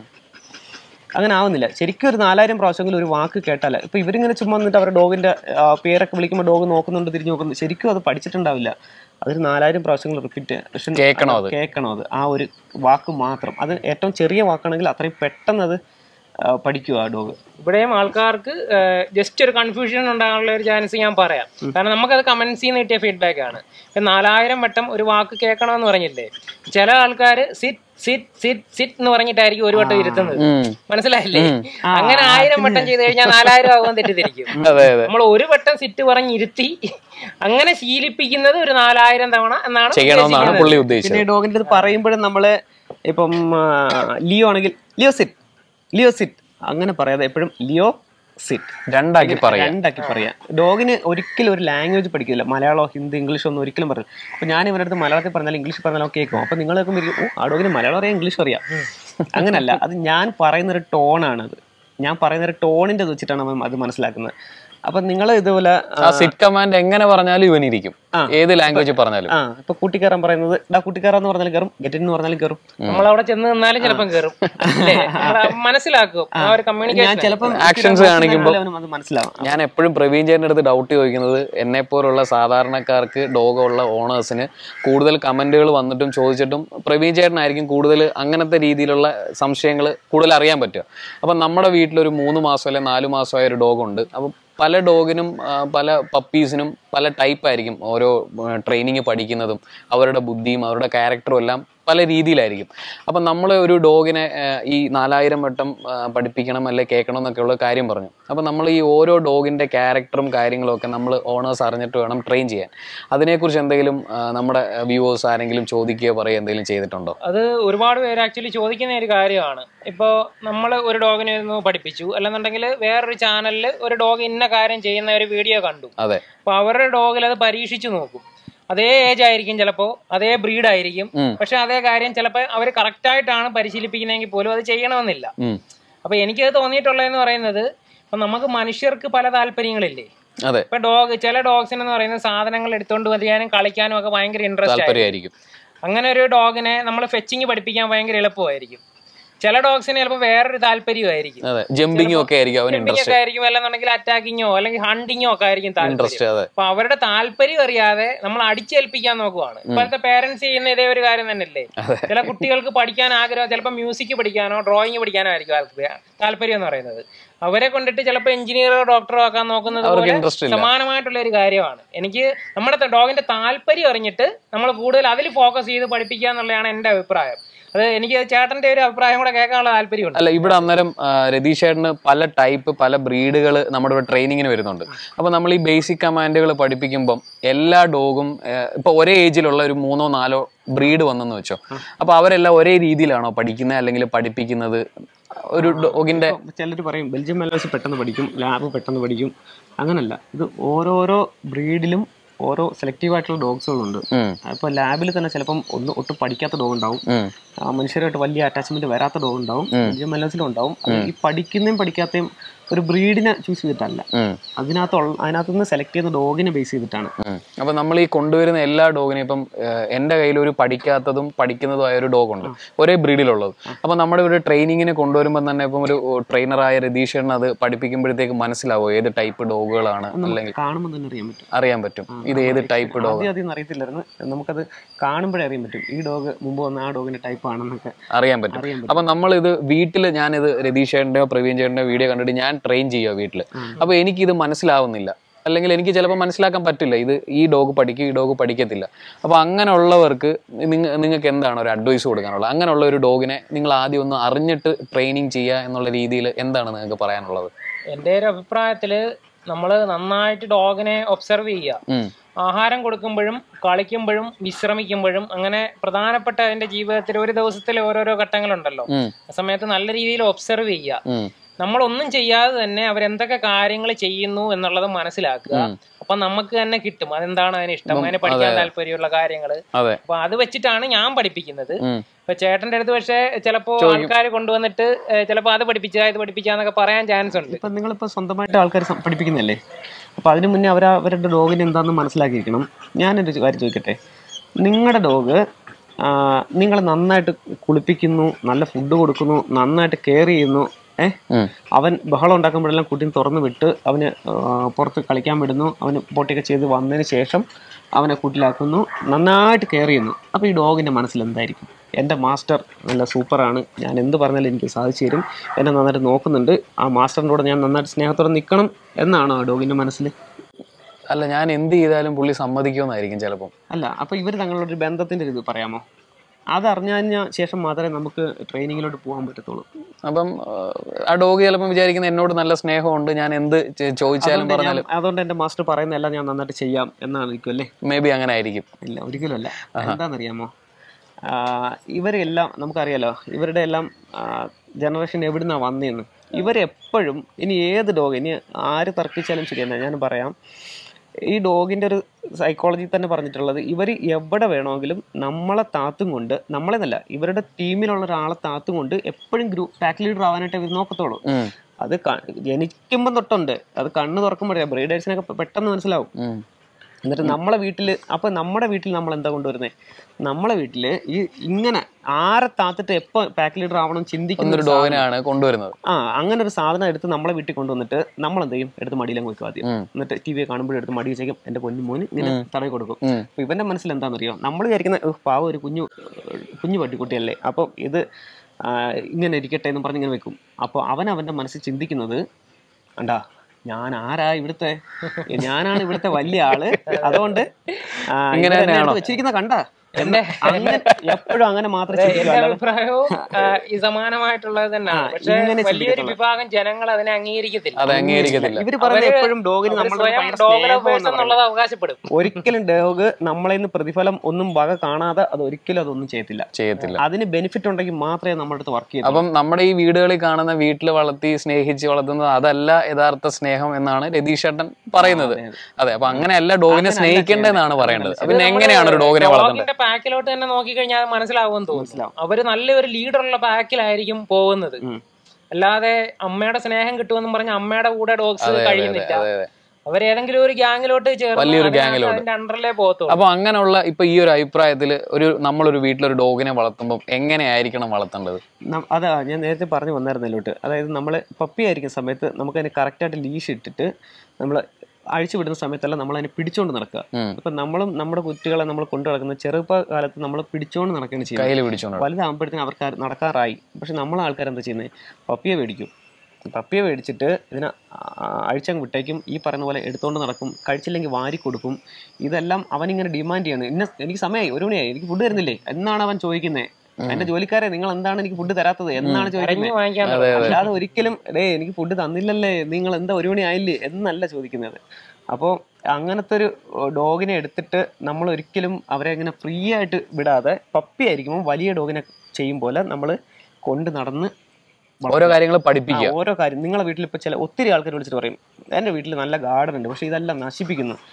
അങ്ങനെ ആവുന്നില്ല ശരിക്കും ഒരു നാലായിരം പ്രാവശ്യമെങ്കിലും ഒരു വാക്ക് കേട്ടാൽ ഇപ്പൊ ഇവരിങ്ങനെ ചുമ്മാ വന്നിട്ട് അവരുടെ ഡോഗിന്റെ ആ, പേരൊക്കെ വിളിക്കുമ്പോൾ ഡോഗ് നോക്കുന്നുണ്ട് തിരിഞ്ഞു നോക്കുന്നു ശരിക്കും അത് പഠിച്ചിട്ടുണ്ടാവില്ല അതൊരു നാലായിരം പ്രാവശ്യങ്ങൾ റിപ്പീറ്റ് കേൾക്കണം അത്. കേൾക്കണം അത് ആ ഒരു വാക്ക് മാത്രം അത് ഏറ്റവും ചെറിയ വാക്കാണെങ്കിൽ അത്രയും പെട്ടെന്ന് അത് ആ, പഠിക്കും ആ ഡോഗ് ഇവിടെയും ആൾക്കാർക്ക് ജസ്റ്റ് ഒരു കൺഫ്യൂഷൻ ഉണ്ടാകാനുള്ള ഒരു ചാൻസ് ഞാൻ പറയാം കാരണം നമുക്കത് കമന്റ്സിൽ നിന്ന് കിട്ടിയ ഫീഡ്ബാക്ക് ആണ് ഇപ്പൊ നാലായിരം വട്ടം ഒരു വാക്ക് കേൾക്കണമെന്ന് പറഞ്ഞില്ലേ ചില ആൾക്കാർ സിറ്റ് സിറ്റ് സിറ്റ് സിറ്റ് എന്ന് പറഞ്ഞിട്ടായിരിക്കും ഒരു വട്ടം ഇരുത്തുന്നത് മനസ്സിലായില്ലേ അങ്ങനെ ആയിരം വട്ടം ചെയ്ത് കഴിഞ്ഞാൽ നാലായിരം ആവാൻ തെറ്റിദ്ധരിക്കും അതെ അതെ നമ്മൾ ഒരു വട്ടം സിറ്റ് പറഞ്ഞിരുത്തി അങ്ങനെ ശീലിപ്പിക്കുന്നത് ഒരു നാലായിരം തവണ എന്നാണ് ചെയ്യണമെന്നാണ് ഉദ്ദേശിക്കുന്നത്. പുള്ളി ഉദ്ദേശിച്ചത് പിന്നെ ഡോഗിന്റെ ഇത് പറയുമ്പോഴും നമ്മള് ഇപ്പം ആ, ലിയോ ആണെങ്കിൽ ലിയോ സിറ്റ് ലിയോ സിറ്റ് അങ്ങനെ പറയാതെ എപ്പോഴും ലിയോ സിറ്റ് രണ്ടാക്കി പറയാം രണ്ടാക്കി പറയാം ഡോഗിന് ഒരിക്കലും ഒരു ലാംഗ്വേജ് പഠിക്കില്ല മലയാളമോ ഹിന്ദി ഇംഗ്ലീഷ് ഒന്നും ഒരിക്കലും പറയില്ല അപ്പൊ ഞാൻ ഇവരുടെ അടുത്ത് മലയാളത്തിൽ പറഞ്ഞാൽ ഇംഗ്ലീഷ് പറഞ്ഞാലും കേൾക്കും അപ്പൊ നിങ്ങൾ കേൾക്കുമ്പോൾ ഓ ആ ഡോഗിന് മലയാളം അറിയാം ഇംഗ്ലീഷ് അറിയാം അങ്ങനല്ല അത് ഞാൻ പറയുന്ന ഒരു ടോണാണ് അത് ഞാൻ പറയുന്ന ഒരു ടോണിന്റെ ഇത് വെച്ചിട്ടാണ് അവൻ അത് മനസ്സിലാക്കുന്നത് അപ്പൊ നിങ്ങൾ ഇതുപോലെ ആ, ആ സിറ്റ് കമാൻഡ് എങ്ങനെ പറഞ്ഞാലും ഇവനിരിക്കും ആ. ഏത് ലാംഗ്വേജ് പറഞ്ഞാലും ആ ഇപ്പൊ കൂട്ടിക്കയറാൻ പറയുന്നത് ഡാ കൂട്ടിക്കയറാന്ന് പറഞ്ഞാലും കയറും ഗെറ്റിൻ എന്ന് പറഞ്ഞാലും കയറും നമ്മളവിടെ ചെന്ന് നിന്നാലും ചിലപ്പം കയറും അല്ലേ നമ്മള് മനസ്സിലാക്കും ആ ഒരു ഞാൻ കമ്മ്യൂണിക്കേഷൻ ചിലപ്പം Actions കാണിക്കുമ്പോൾ- അവനും അത് മനസ്സിലാവും ഞാൻ എപ്പോഴും പ്രവീൺ ചേട്ടൻ്റെ അടുത്ത് ഡൗട്ട് ചോദിക്കുന്നത് എന്നെ പോലുള്ള സാധാരണക്കാർക്ക് ഡോഗുള്ള ഓണേഴ്സിന് കൂടുതൽ കമന്റുകൾ വന്നിട്ടും ചോദിച്ചിട്ടും പ്രവീൺ ചേട്ടനായിരിക്കും കൂടുതൽ അങ്ങനത്തെ രീതിയിലുള്ള സംശയങ്ങൾ കൂടുതൽ അറിയാൻ പറ്റുക അപ്പം നമ്മുടെ വീട്ടിലൊരു മൂന്ന് മാസം അല്ലെങ്കിൽ നാല് മാസമായ ഒരു ഡോഗുണ്ട് അപ്പം പല ഡോഗിനും ആ, പല പപ്പീസിനും പല ടൈപ്പ് ആയിരിക്കും ഓരോ ട്രെയിനിങ് പഠിക്കുന്നതും അവരുടെ ബുദ്ധിയും അവരുടെ ക്യാരക്ടറും എല്ലാം പല രീതിയിലായിരിക്കും അപ്പം നമ്മൾ ഒരു ഡോഗിനെ ആ, ഈ നാലായിരം വട്ടം ആ, പഠിപ്പിക്കണം അല്ലെ കേൾക്കണം എന്നൊക്കെയുള്ള കാര്യം പറഞ്ഞു അപ്പം നമ്മൾ ഈ ഓരോ ഡോഗിൻ്റെ ക്യാരക്ടറും കാര്യങ്ങളും ഒക്കെ നമ്മൾ ഓണേഴ്സ് അറിഞ്ഞിട്ട് വേണം ട്രെയിൻ ചെയ്യാൻ അതിനെക്കുറിച്ച് എന്തെങ്കിലും ആ, നമ്മുടെ വ്യൂവേഴ്സ് ആരെങ്കിലും ചോദിക്കുകയോ പറയുകയോ എന്തെങ്കിലും ചെയ്തിട്ടുണ്ടോ അത് ഒരുപാട് പേര് ആക്ച്വലി ചോദിക്കുന്ന ഒരു കാര്യമാണ് ഇപ്പോൾ നമ്മൾ ഒരു ഡോഗിനെ ഒന്ന് പഠിപ്പിച്ചു അല്ലെന്നുണ്ടെങ്കിൽ വേറൊരു ചാനലിൽ ഒരു ഡോഗ് ഇന്ന കാര്യം ചെയ്യുന്ന ഒരു വീഡിയോ കണ്ടു അതെ അപ്പോൾ അവരുടെ ഡോഗിൽ അത് പരീക്ഷിച്ചു നോക്കും അതേ ഏജ് ആയിരിക്കും ചിലപ്പോൾ അതേ ബ്രീഡ് ആയിരിക്കും ഉം. പക്ഷെ അതേ കാര്യം ചിലപ്പോൾ അവർ കറക്റ്റായിട്ടാണ് പരിശീലിപ്പിക്കുന്നതെങ്കിൽ പോലും അത് ചെയ്യണമെന്നില്ല ഉം. അപ്പോൾ എനിക്കത് തോന്നിയിട്ടുള്ളതെന്ന് പറയുന്നത് ഇപ്പം നമുക്ക് മനുഷ്യർക്ക് പല താല്പര്യങ്ങളില്ലേ അതെ ഇപ്പൊ ഡോഗ് ചില ഡോഗ്സിന് എന്ന് പറയുന്ന സാധനങ്ങൾ എടുത്തുകൊണ്ട് വരികയാനും കളിക്കാനും ഒക്കെ ഭയങ്കര ഇൻട്രസ്റ്റ് ആയിരിക്കും താല്പര്യമായിരിക്കും അങ്ങനെ ഒരു ഡോഗിനെ നമ്മൾ ഫെച്ചിങ് പഠിപ്പിക്കാൻ ഭയങ്കര എളുപ്പമായിരിക്കും ചില ഡോഗ്സിന് ചിലപ്പോൾ വേറൊരു താല്പര്യമായിരിക്കും അതെ ജമ്പിങ്ങും ഒക്കെ ആയിരിക്കും അവന് Jumping ഇൻട്രസ്റ്റ് ഒക്കെ ആയിരിക്കും അല്ലെന്നുണ്ടെങ്കിൽ അറ്റാക്കിങ്ങോ അല്ലെങ്കിൽ ഹണ്ടിങ്ങോ ഒക്കെ ആയിരിക്കും താല്പര്യം ഇൻട്രസ്റ്റ് അതെ അപ്പൊ അവരുടെ താല്പര്യം അറിയാതെ നമ്മൾ അടിച്ചേൽപ്പിക്കാൻ നോക്കുവാണ് ഇപ്പോഴത്തെ പേരൻസ് ചെയ്യുന്ന ഇതേ ഒരു കാര്യം തന്നെയല്ലേ ചില കുട്ടികൾക്ക് പഠിക്കാൻ ആഗ്രഹം ചിലപ്പോൾ മ്യൂസിക് പഠിക്കാനോ ഡ്രോയിങ് പഠിക്കാനോ ആയിരിക്കും താല്പര്യം താല്പര്യം എന്ന് പറയുന്നത് അവരെ കൊണ്ടിട്ട് ചിലപ്പോൾ എഞ്ചിനീയറോ ഡോക്ടറോ ആക്കാൻ നോക്കുന്നത് അവർക്ക് പോലെ ഇൻട്രസ്റ്റ് ഇല്ല സമാനമായിട്ടുള്ള ഒരു കാര്യമാണ് എനിക്ക് നമ്മുടെ ഡോഗിന്റെ താല്പര്യം അറിഞ്ഞിട്ട് നമ്മൾ കൂടുതൽ അതിൽ ഫോക്കസ് ചെയ്ത് പഠിപ്പിക്കുക എന്നുള്ളതാണ് എൻ്റെ അഭിപ്രായം അത് എനിക്ക് ചേട്ടന്റെ ഒരു അഭിപ്രായം കൂടെ കേൾക്കാനുള്ള താല്പര്യമുണ്ട് അല്ല ഇവിടെ അന്നേരം ആ, രതീഷ് ചേട്ടന് പല ടൈപ്പ് പല ബ്രീഡുകൾ നമ്മുടെ ഇവിടെ ട്രെയിനിങ്ങിന് വരുന്നുണ്ട് അപ്പൊ നമ്മൾ ഈ ബേസിക് കമാൻഡുകൾ പഠിപ്പിക്കുമ്പം എല്ലാ ഡോഗും ഇപ്പൊ ഒരേ ഏജിലുള്ള ഒരു മൂന്നോ നാലോ ബ്രീഡ് വന്നെന്ന് വെച്ചോ അപ്പൊ അവരെല്ലാം ഒരേ രീതിയിലാണോ പഠിക്കുന്നത് അല്ലെങ്കിൽ പഠിപ്പിക്കുന്നത് ഒരു ഡോഗിന്റെ ചിലർ പറയും ബെൽജിയം മെലോസ് പെട്ടെന്ന് പഠിക്കും ലാബ് പെട്ടെന്ന് പഠിക്കും അങ്ങനല്ല ഇത് ഓരോരോ ബ്രീഡിലും ഓരോ സെലക്റ്റീവ് ആയിട്ടുള്ള ഡോഗ്സുകളുണ്ട് ഉം, അപ്പോൾ ലാബിൽ തന്നെ ചിലപ്പം ഒന്ന് ഒട്ടും പഠിക്കാത്ത ഡോഗ് ഉണ്ടാവും ഉം, ആ, മനുഷ്യരുമായിട്ട് വലിയ അറ്റാച്ച്മെന്റ് വരാത്ത ഡോഗ് ഉണ്ടാവും വലിയ മനസ്സിലും ഉണ്ടാവും അത് ഈ പഠിക്കുന്നതും പഠിക്കാത്തയും ഒരു ബ്രീഡിനെ ചൂസ് ചെയ്തിട്ടല്ല ഉം. അതിനകത്തുള്ള അതിനകത്ത് നിന്ന് സെലക്ട് ചെയ്യുന്ന ഡോഗിനെ ബേസ് ചെയ്തിട്ടാണ് ഉം. അപ്പൊ നമ്മൾ ഈ കൊണ്ടുവരുന്ന എല്ലാ ഡോഗിനും ഇപ്പം ഏഹ്, എന്റെ കയ്യിൽ ഒരു പഠിക്കാത്തതും പഠിക്കുന്നതുമായ ഒരു ഡോഗ് ഉണ്ട് ഒരേ ബ്രീഡിലുള്ളത് അപ്പൊ നമ്മുടെ ഒരു ട്രെയിനിങ്ങിന് കൊണ്ടുവരുമ്പോൾ തന്നെ ഇപ്പം ഒരു ട്രെയിനറായ രതീഷേണ് അത് പഠിപ്പിക്കുമ്പോഴത്തേക്ക് മനസ്സിലാവോ ഏത് ടൈപ്പ് ഡോഗുകളാണ് അല്ലെങ്കിൽ കാണുമ്പോൾ തന്നെ അറിയാൻ പറ്റും അറിയാൻ പറ്റും ഇത് ഏത് ടൈപ്പ് ഡോഗ് ആദ്യം ആദ്യം അറിയത്തില്ലായിരുന്നു നമുക്കത് കാണുമ്പോഴേ അറിയാൻ പറ്റും ഈ ഡോഗ് മുമ്പ് വന്ന ആ ഡോഗിന്റെ ടൈപ്പ് ആണെന്നൊക്കെ അറിയാൻ പറ്റും അറിയാൻ പറ്റും അപ്പൊ നമ്മൾ ഇത് വീട്ടിൽ ഞാനിത് രതീഷ് ചേട്ടൻ്റെയോ പ്രവീൺ ചേട്ടൻ്റെയോ വീഡിയോ കണ്ടിട്ട് ഞാൻ ട്രെയിൻ ചെയ്യുക വീട്ടിൽ അപ്പൊ എനിക്കിത് മനസ്സിലാവുന്നില്ല അല്ലെങ്കിൽ എനിക്ക് ചിലപ്പോൾ മനസ്സിലാക്കാൻ പറ്റില്ല ഇത് ഈ ഡോഗ് പഠിക്കും ഈ ഡോഗ് പഠിക്കത്തില്ല അപ്പൊ അങ്ങനെയുള്ളവർക്ക് നിങ്ങ നിങ്ങൾക്ക് എന്താണ് ഒരു അഡ്വൈസ് കൊടുക്കാനുള്ളത് അങ്ങനെയുള്ള ഒരു ഡോഗിനെ നിങ്ങൾ ആദ്യം ഒന്ന് അറിഞ്ഞിട്ട് ട്രെയിനിങ് ചെയ്യുക എന്നുള്ള രീതിയിൽ എന്താണ് നിങ്ങൾക്ക് പറയാനുള്ളത് എന്റെ ഒരു അഭിപ്രായത്തില് നമ്മൾ നന്നായിട്ട് ഡോഗിനെ ഒബ്സർവ് ചെയ്യുക ഉം. ആഹാരം കൊടുക്കുമ്പോഴും കളിക്കുമ്പോഴും വിശ്രമിക്കുമ്പോഴും അങ്ങനെ പ്രധാനപ്പെട്ട അതിന്റെ ജീവിതത്തിൽ ഒരു ദിവസത്തിൽ ഓരോരോ ഘട്ടങ്ങളുണ്ടല്ലോ ഉം. ആ സമയത്ത് നല്ല രീതിയിൽ ഒബ്സർവ് ചെയ്യുക ഉം. നമ്മളൊന്നും ചെയ്യാതെ തന്നെ അവരെന്തൊക്കെ കാര്യങ്ങൾ ചെയ്യുന്നു എന്നുള്ളത് മനസ്സിലാക്കുക അപ്പൊ നമുക്ക് തന്നെ കിട്ടും അതെന്താണ് അതിന് ഇഷ്ടം അതിന് പഠിക്കാൻ താല്പര്യമുള്ള കാര്യങ്ങൾ അതെ അപ്പൊ അത് വെച്ചിട്ടാണ് ഞാൻ പഠിപ്പിക്കുന്നത് ഉം. ഇപ്പൊ ചേട്ടന്റെ അടുത്ത് പക്ഷേ ചിലപ്പോ ആൾക്കാർ കൊണ്ടുവന്നിട്ട് ഏഹ്, ചിലപ്പോ അത് പഠിപ്പിച്ചാ ഇത് പഠിപ്പിച്ചാന്നൊക്കെ പറയാൻ ചാൻസ് ഉണ്ട് ഇപ്പൊ നിങ്ങളിപ്പോ സ്വന്തമായിട്ട് ആൾക്കാർ പഠിപ്പിക്കുന്നല്ലേ അപ്പൊ അതിനു മുന്നേ അവർ അവരുടെ ഡോഗിനെ എന്താണെന്ന് മനസ്സിലാക്കിയിരിക്കണം ഞാനൊരു കാര്യം ചോദിക്കട്ടെ നിങ്ങളുടെ ഡോഗ് നിങ്ങൾ നന്നായിട്ട് കുളിപ്പിക്കുന്നു നല്ല ഫുഡ് കൊടുക്കുന്നു നന്നായിട്ട് കെയർ ചെയ്യുന്നു ഏഹ് ഉം. അവൻ ബഹളം ഉണ്ടാക്കുമ്പോഴെല്ലാം കുട്ടീനെ തുറന്നു വിട്ട് അവന് ആ, പുറത്ത് കളിക്കാൻ വിടുന്നു അവന് പൊട്ടിയൊക്കെ ചെയ്ത് വന്നതിന് ശേഷം അവനെ കൂട്ടിലാക്കുന്നു നന്നായിട്ട് കെയർ ചെയ്യുന്നു അപ്പോൾ ഈ ഡോഗിൻ്റെ മനസ്സിൽ എന്തായിരിക്കും എൻ്റെ മാസ്റ്റർ നല്ല സൂപ്പറാണ് ഞാൻ എന്ത് പറഞ്ഞാലും എനിക്ക് സാധിച്ചു തരും എന്നെ നന്നായിട്ട് നോക്കുന്നുണ്ട് ആ മാസ്റ്ററിൻ്റെ കൂടെ ഞാൻ നന്നായിട്ട് സ്നേഹത്തോടെ നിൽക്കണം എന്നാണോ ആ ഡോഗിൻ്റെ മനസ്സിൽ അല്ല ഞാൻ എന്ത് ചെയ്താലും പുള്ളി സമ്മതിക്കുമെന്നായിരിക്കും ചിലപ്പം അല്ല അപ്പോൾ ഇവർ തങ്ങളുടെ ഒരു ബന്ധത്തിൻ്റെ ഒരു ഇത് പറയാമോ അതറിഞ്ഞതിന് ശേഷം മാത്രമേ നമുക്ക് ട്രെയിനിങ്ങിലോട്ട് പോകാൻ പറ്റത്തുള്ളൂ അപ്പം ആഹ്, ആ ഡോഗ് ചിലപ്പം വിചാരിക്കുന്ന എന്നോട് നല്ല സ്നേഹമുണ്ട് ഞാൻ എന്ത് ചെ- ചോദിച്ചാലും അതുകൊണ്ട് ഞാൻ- പറഞ്ഞാലും അതുകൊണ്ട് എൻ്റെ മാസ്റ്റർ പറയുന്നതെല്ലാം ഞാൻ നന്നായിട്ട് ചെയ്യാം എന്നായിരിക്കും അല്ലേ മേ ബി അങ്ങനെ ആയിരിക്കും ഇല്ല ഒരിക്കലും അല്ല എന്താണെന്നറിയാമോ ഇവരെല്ലാം നമുക്കറിയാലോ ഇവരുടെ എല്ലാം ജനറേഷൻ എവിടുന്നാണ് വന്നതെന്ന് ഇവരെപ്പോഴും ഇനി ഏത് ഡോഗ് ഇനി ആര് തർക്കിച്ചാലും ശരി തന്നെ ഞാൻ പറയാം ഈ ഡോഗിൻ്റെ ഒരു സൈക്കോളജി തന്നെ പറഞ്ഞിട്ടുള്ളത് ഇവർ എവിടെ വേണമെങ്കിലും നമ്മളെ താത്തും കൊണ്ട് നമ്മളെന്നല്ല ഇവരുടെ ടീമിലുള്ള ഒരാളെ താത്തും കൊണ്ട് എപ്പോഴും ഗ്രൂപ്പ് പാക്ക് ലീഡർ ആവാനായിട്ട് ഇവർ നോക്കത്തുള്ളൂ ഉം. അത് ക- ജനിക്കുമ്പം തൊട്ടുണ്ട് അത് കണ്ണ് തുറക്കുമ്പോഴേ ബ്രീഡേഴ്സിനൊക്കെ പെട്ടെന്ന് മനസ്സിലാവും ഉം. എന്നിട്ട് നമ്മളെ വീട്ടിൽ അപ്പൊ നമ്മുടെ വീട്ടിൽ നമ്മൾ എന്താ കൊണ്ടുവരുന്നത് നമ്മളെ വീട്ടിൽ ഈ ഇങ്ങനെ ആരെ താത്തിട്ട് എപ്പോ പാക്ക് ലീഡർ ആവണം ചിന്തിക്കുന്ന ഒന്നൊരു ഒരു സാധനം- ഡോഗിനാണ് കൊണ്ടുവരുന്നത് ആ അങ്ങനെ ഒരു സാധനം എടുത്ത് നമ്മളെ വീട്ടിൽ കൊണ്ടുവന്നിട്ട് നമ്മൾ എന്ത് ചെയ്യും എടുത്ത് മടിയിലും വെക്കും ആദ്യം ഉം. എന്നിട്ട് ടി വി കാണുമ്പോഴും എടുത്ത് മടി വെച്ചേക്കും എന്റെ പൊന്നു മോന് ഇങ്ങനെ തടവി കൊടുക്കും ഉം. അപ്പൊ ഇവന്റെ മനസ്സിൽ എന്താണെന്നറിയോ നമ്മൾ വിചാരിക്കുന്ന "ഉഹ്, പാവം ഒരു കുഞ്ഞു കുഞ്ഞു പട്ടിക്കുട്ടിയല്ലേ അപ്പം ഇത് ആ, ഇങ്ങനെ ഇരിക്കട്ടെ എന്ന് പറഞ്ഞ് ഇങ്ങനെ വെക്കും അപ്പോൾ അവൻ അവന്റെ മനസ്സിൽ ചിന്തിക്കുന്നത് കണ്ടാ ഞാൻ ആരാ ഇവിടുത്തെ ഞാനാണ് ഇവിടുത്തെ വലിയ ആള് അതുകൊണ്ട് ആ, ഇങ്ങനെ ഇവരെന്നെ തന്നെയാണോ? എടുത്ത് വെച്ചിരിക്കുന്ന കണ്ടാ എന്ന് അങ്ങനെ എപ്പോഴും അങ്ങനെ മാത്രമേ ചിന്തിക്കൂ എന്റെ അല്ലാതെ അഭിപ്രായവും ആ, ഈ സമാനമായിട്ടുള്ളത് തന്നെയാണ് ആ, പക്ഷെ ഇങ്ങനെ വലിയൊരു ചിന്തിക്കത്തുള്ളൂ. വിഭാഗം ജനങ്ങൾ അതിനെ അംഗീകരിക്കത്തില്ല അത് അംഗീകരിക്കത്തില്ല ഇവര് പറയുന്നത് അവര് എപ്പോഴും ഡോഗിന് അവര് നമ്മൾ സ്വയം ഭയങ്കര ഡോഗ് സ്നേഹം ലവേഴ്സ് എന്നാ എന്നുള്ളത് അവകാശപ്പെടും ഒരിക്കലും ഡോഗ് നമ്മളെ നിന്ന് പ്രതിഫലം ഒന്നും വക കാണാതെ അത് ഒരിക്കലും അതൊന്നും ചെയ്യത്തില്ല ചെയ്യത്തില്ല അതിന് ബെനിഫിറ്റ് ഉണ്ടെങ്കിൽ മാത്രമേ നമ്മുടെ അടുത്ത് വർക്ക് ചെയ്യൂ അപ്പം നമ്മുടെ ഈ വീടുകളിൽ കാണുന്ന വീട്ടിൽ വളർത്തി സ്നേഹിച്ച് വളർത്തുന്നത് അതല്ല യഥാർത്ഥ സ്നേഹം എന്നാണ് രതീഷ് ചേട്ടൻ പറയുന്നത് അതെ അപ്പൊ അങ്ങനെയല്ല ഡോഗിനെ സ്നേഹിക്കേണ്ടതെന്നാണ് പറയേണ്ടത് അപ്പൊ പിന്നെ എങ്ങനെയാണ് ഒരു ഡോഗിനെ വളർത്തേണ്ടത് ഡോഗിന്റെ പാക്കിലോട്ട് തന്നെ നോക്കിക്കഴിഞ്ഞാൽ അത് മനസ്സിലാവുമെന്ന് തോന്നുന്നു മനസ്സിലാവും. അവര് നല്ലൊരു ലീഡറുള്ള പാക്കിലായിരിക്കും പോകുന്നത് ഉം. അല്ലാതെ അമ്മയുടെ സ്നേഹം കിട്ടുമെന്നും പറഞ്ഞ അമ്മയുടെ കൂടെ ഡോഗ്സ് കഴിയുന്നില്ല അതെ അതെ അവരേതെങ്കിലും ഒരു ഗ്യാങ്ങിലോട്ട് ചേർന്ന് വലിയൊരു അതിനകത്ത് ഗ്യാങ്ങിലോട്ട്. അതിന്റെ അണ്ടറിലേ പോകത്തുള്ളൂ അപ്പൊ അങ്ങനെയുള്ള ഇപ്പൊ ഈ ഒരു അഭിപ്രായത്തിൽ ഒരു നമ്മളൊരു വീട്ടിലൊരു ഡോഗിനെ വളർത്തുമ്പോൾ എങ്ങനെയായിരിക്കണം വളർത്തേണ്ടത് നം- അതാ ഞാൻ നേരത്തെ പറഞ്ഞു വന്നായിരുന്നല്ലോട്ട് അതായത് നമ്മൾ പപ്പി ആയിരിക്കുന്ന സമയത്ത് നമുക്ക് അതിന് കറക്റ്റായിട്ട് ലീഷ് ഇട്ടിട്ട് നമ്മൾ അഴിച്ചു വിടുന്ന സമയത്തെല്ലാം നമ്മൾ അതിനെ പിടിച്ചോണ്ട് നടക്കുക ഉം. ഇപ്പം നമ്മളും നമ്മുടെ കുട്ടികളെ നമ്മൾ കൊണ്ടു നടക്കുന്ന ചെറുപ്പകാലത്ത് നമ്മൾ പിടിച്ചോണ്ട് നടക്കുകയാണ് ചെയ്യുന്നത് കയ്യിൽ പിടിച്ചോണ്ട് വലുതാകുമ്പോഴത്തേക്കും അവർക്ക് അത് നടക്കാറായി പക്ഷെ നമ്മളെ ആൾക്കാർ എന്താ ചെയ്യുന്നത് പപ്പിയെ മേടിക്കും പപ്പിയെ മേടിച്ചിട്ട് ഇതിനെ ആ, അഴിച്ചങ്ങ് വിട്ടേക്കും ഈ പറയുന്ന പോലെ എടുത്തോണ്ട് നടക്കും കഴിച്ചില്ലെങ്കിൽ വാരി കൊടുക്കും ഇതെല്ലാം അവനിങ്ങനെ ഡിമാൻഡ് ചെയ്യാണ് ഇന്ന എനിക്ക് സമയമായി ഒരു മണിയായി എനിക്ക് ഫുഡ് തരുന്നില്ലേ എന്നാണ് അവൻ ചോദിക്കുന്നത് എന്റെ ജോലിക്കാരെ നിങ്ങൾ എന്താണ് എനിക്ക് ഫുഡ് തരാത്തത് എന്നാണ് ചോദിക്കുന്നത് അരഞ്ഞു വാങ്ങിക്കാൻ അതെ അതെ അല്ലാതെ ഒരിക്കലും ഡേ എനിക്ക് ഫുഡ് തന്നില്ലല്ലേ നിങ്ങൾ എന്താ ഒരു മണി ആയില്ലേ എന്നല്ല ചോദിക്കുന്നത് അപ്പോൾ അങ്ങനത്തെ ഒരു ഡോഗിനെ എടുത്തിട്ട് നമ്മൾ ഒരിക്കലും അവരെ ഇങ്ങനെ ഫ്രീ ആയിട്ട് വിടാതെ പപ്പി ആയിരിക്കുമ്പോൾ വലിയ ഡോഗിനെ ചെയ്യും പോലെ നമ്മൾ കൊണ്ട് നടന്ന് ഓരോ കാര്യങ്ങൾ ആ, പഠിപ്പിക്കുക ഓരോ കാര്യം നിങ്ങളെ വീട്ടിൽ ഇപ്പോൾ ചില ഒത്തിരി ആൾക്കാർ വിളിച്ചിട്ട് പറയും എൻ്റെ വീട്ടിൽ നല്ല ഗാർഡൻ ഉണ്ട് പക്ഷേ ഇതെല്ലാം നശിപ്പിക്കുന്നു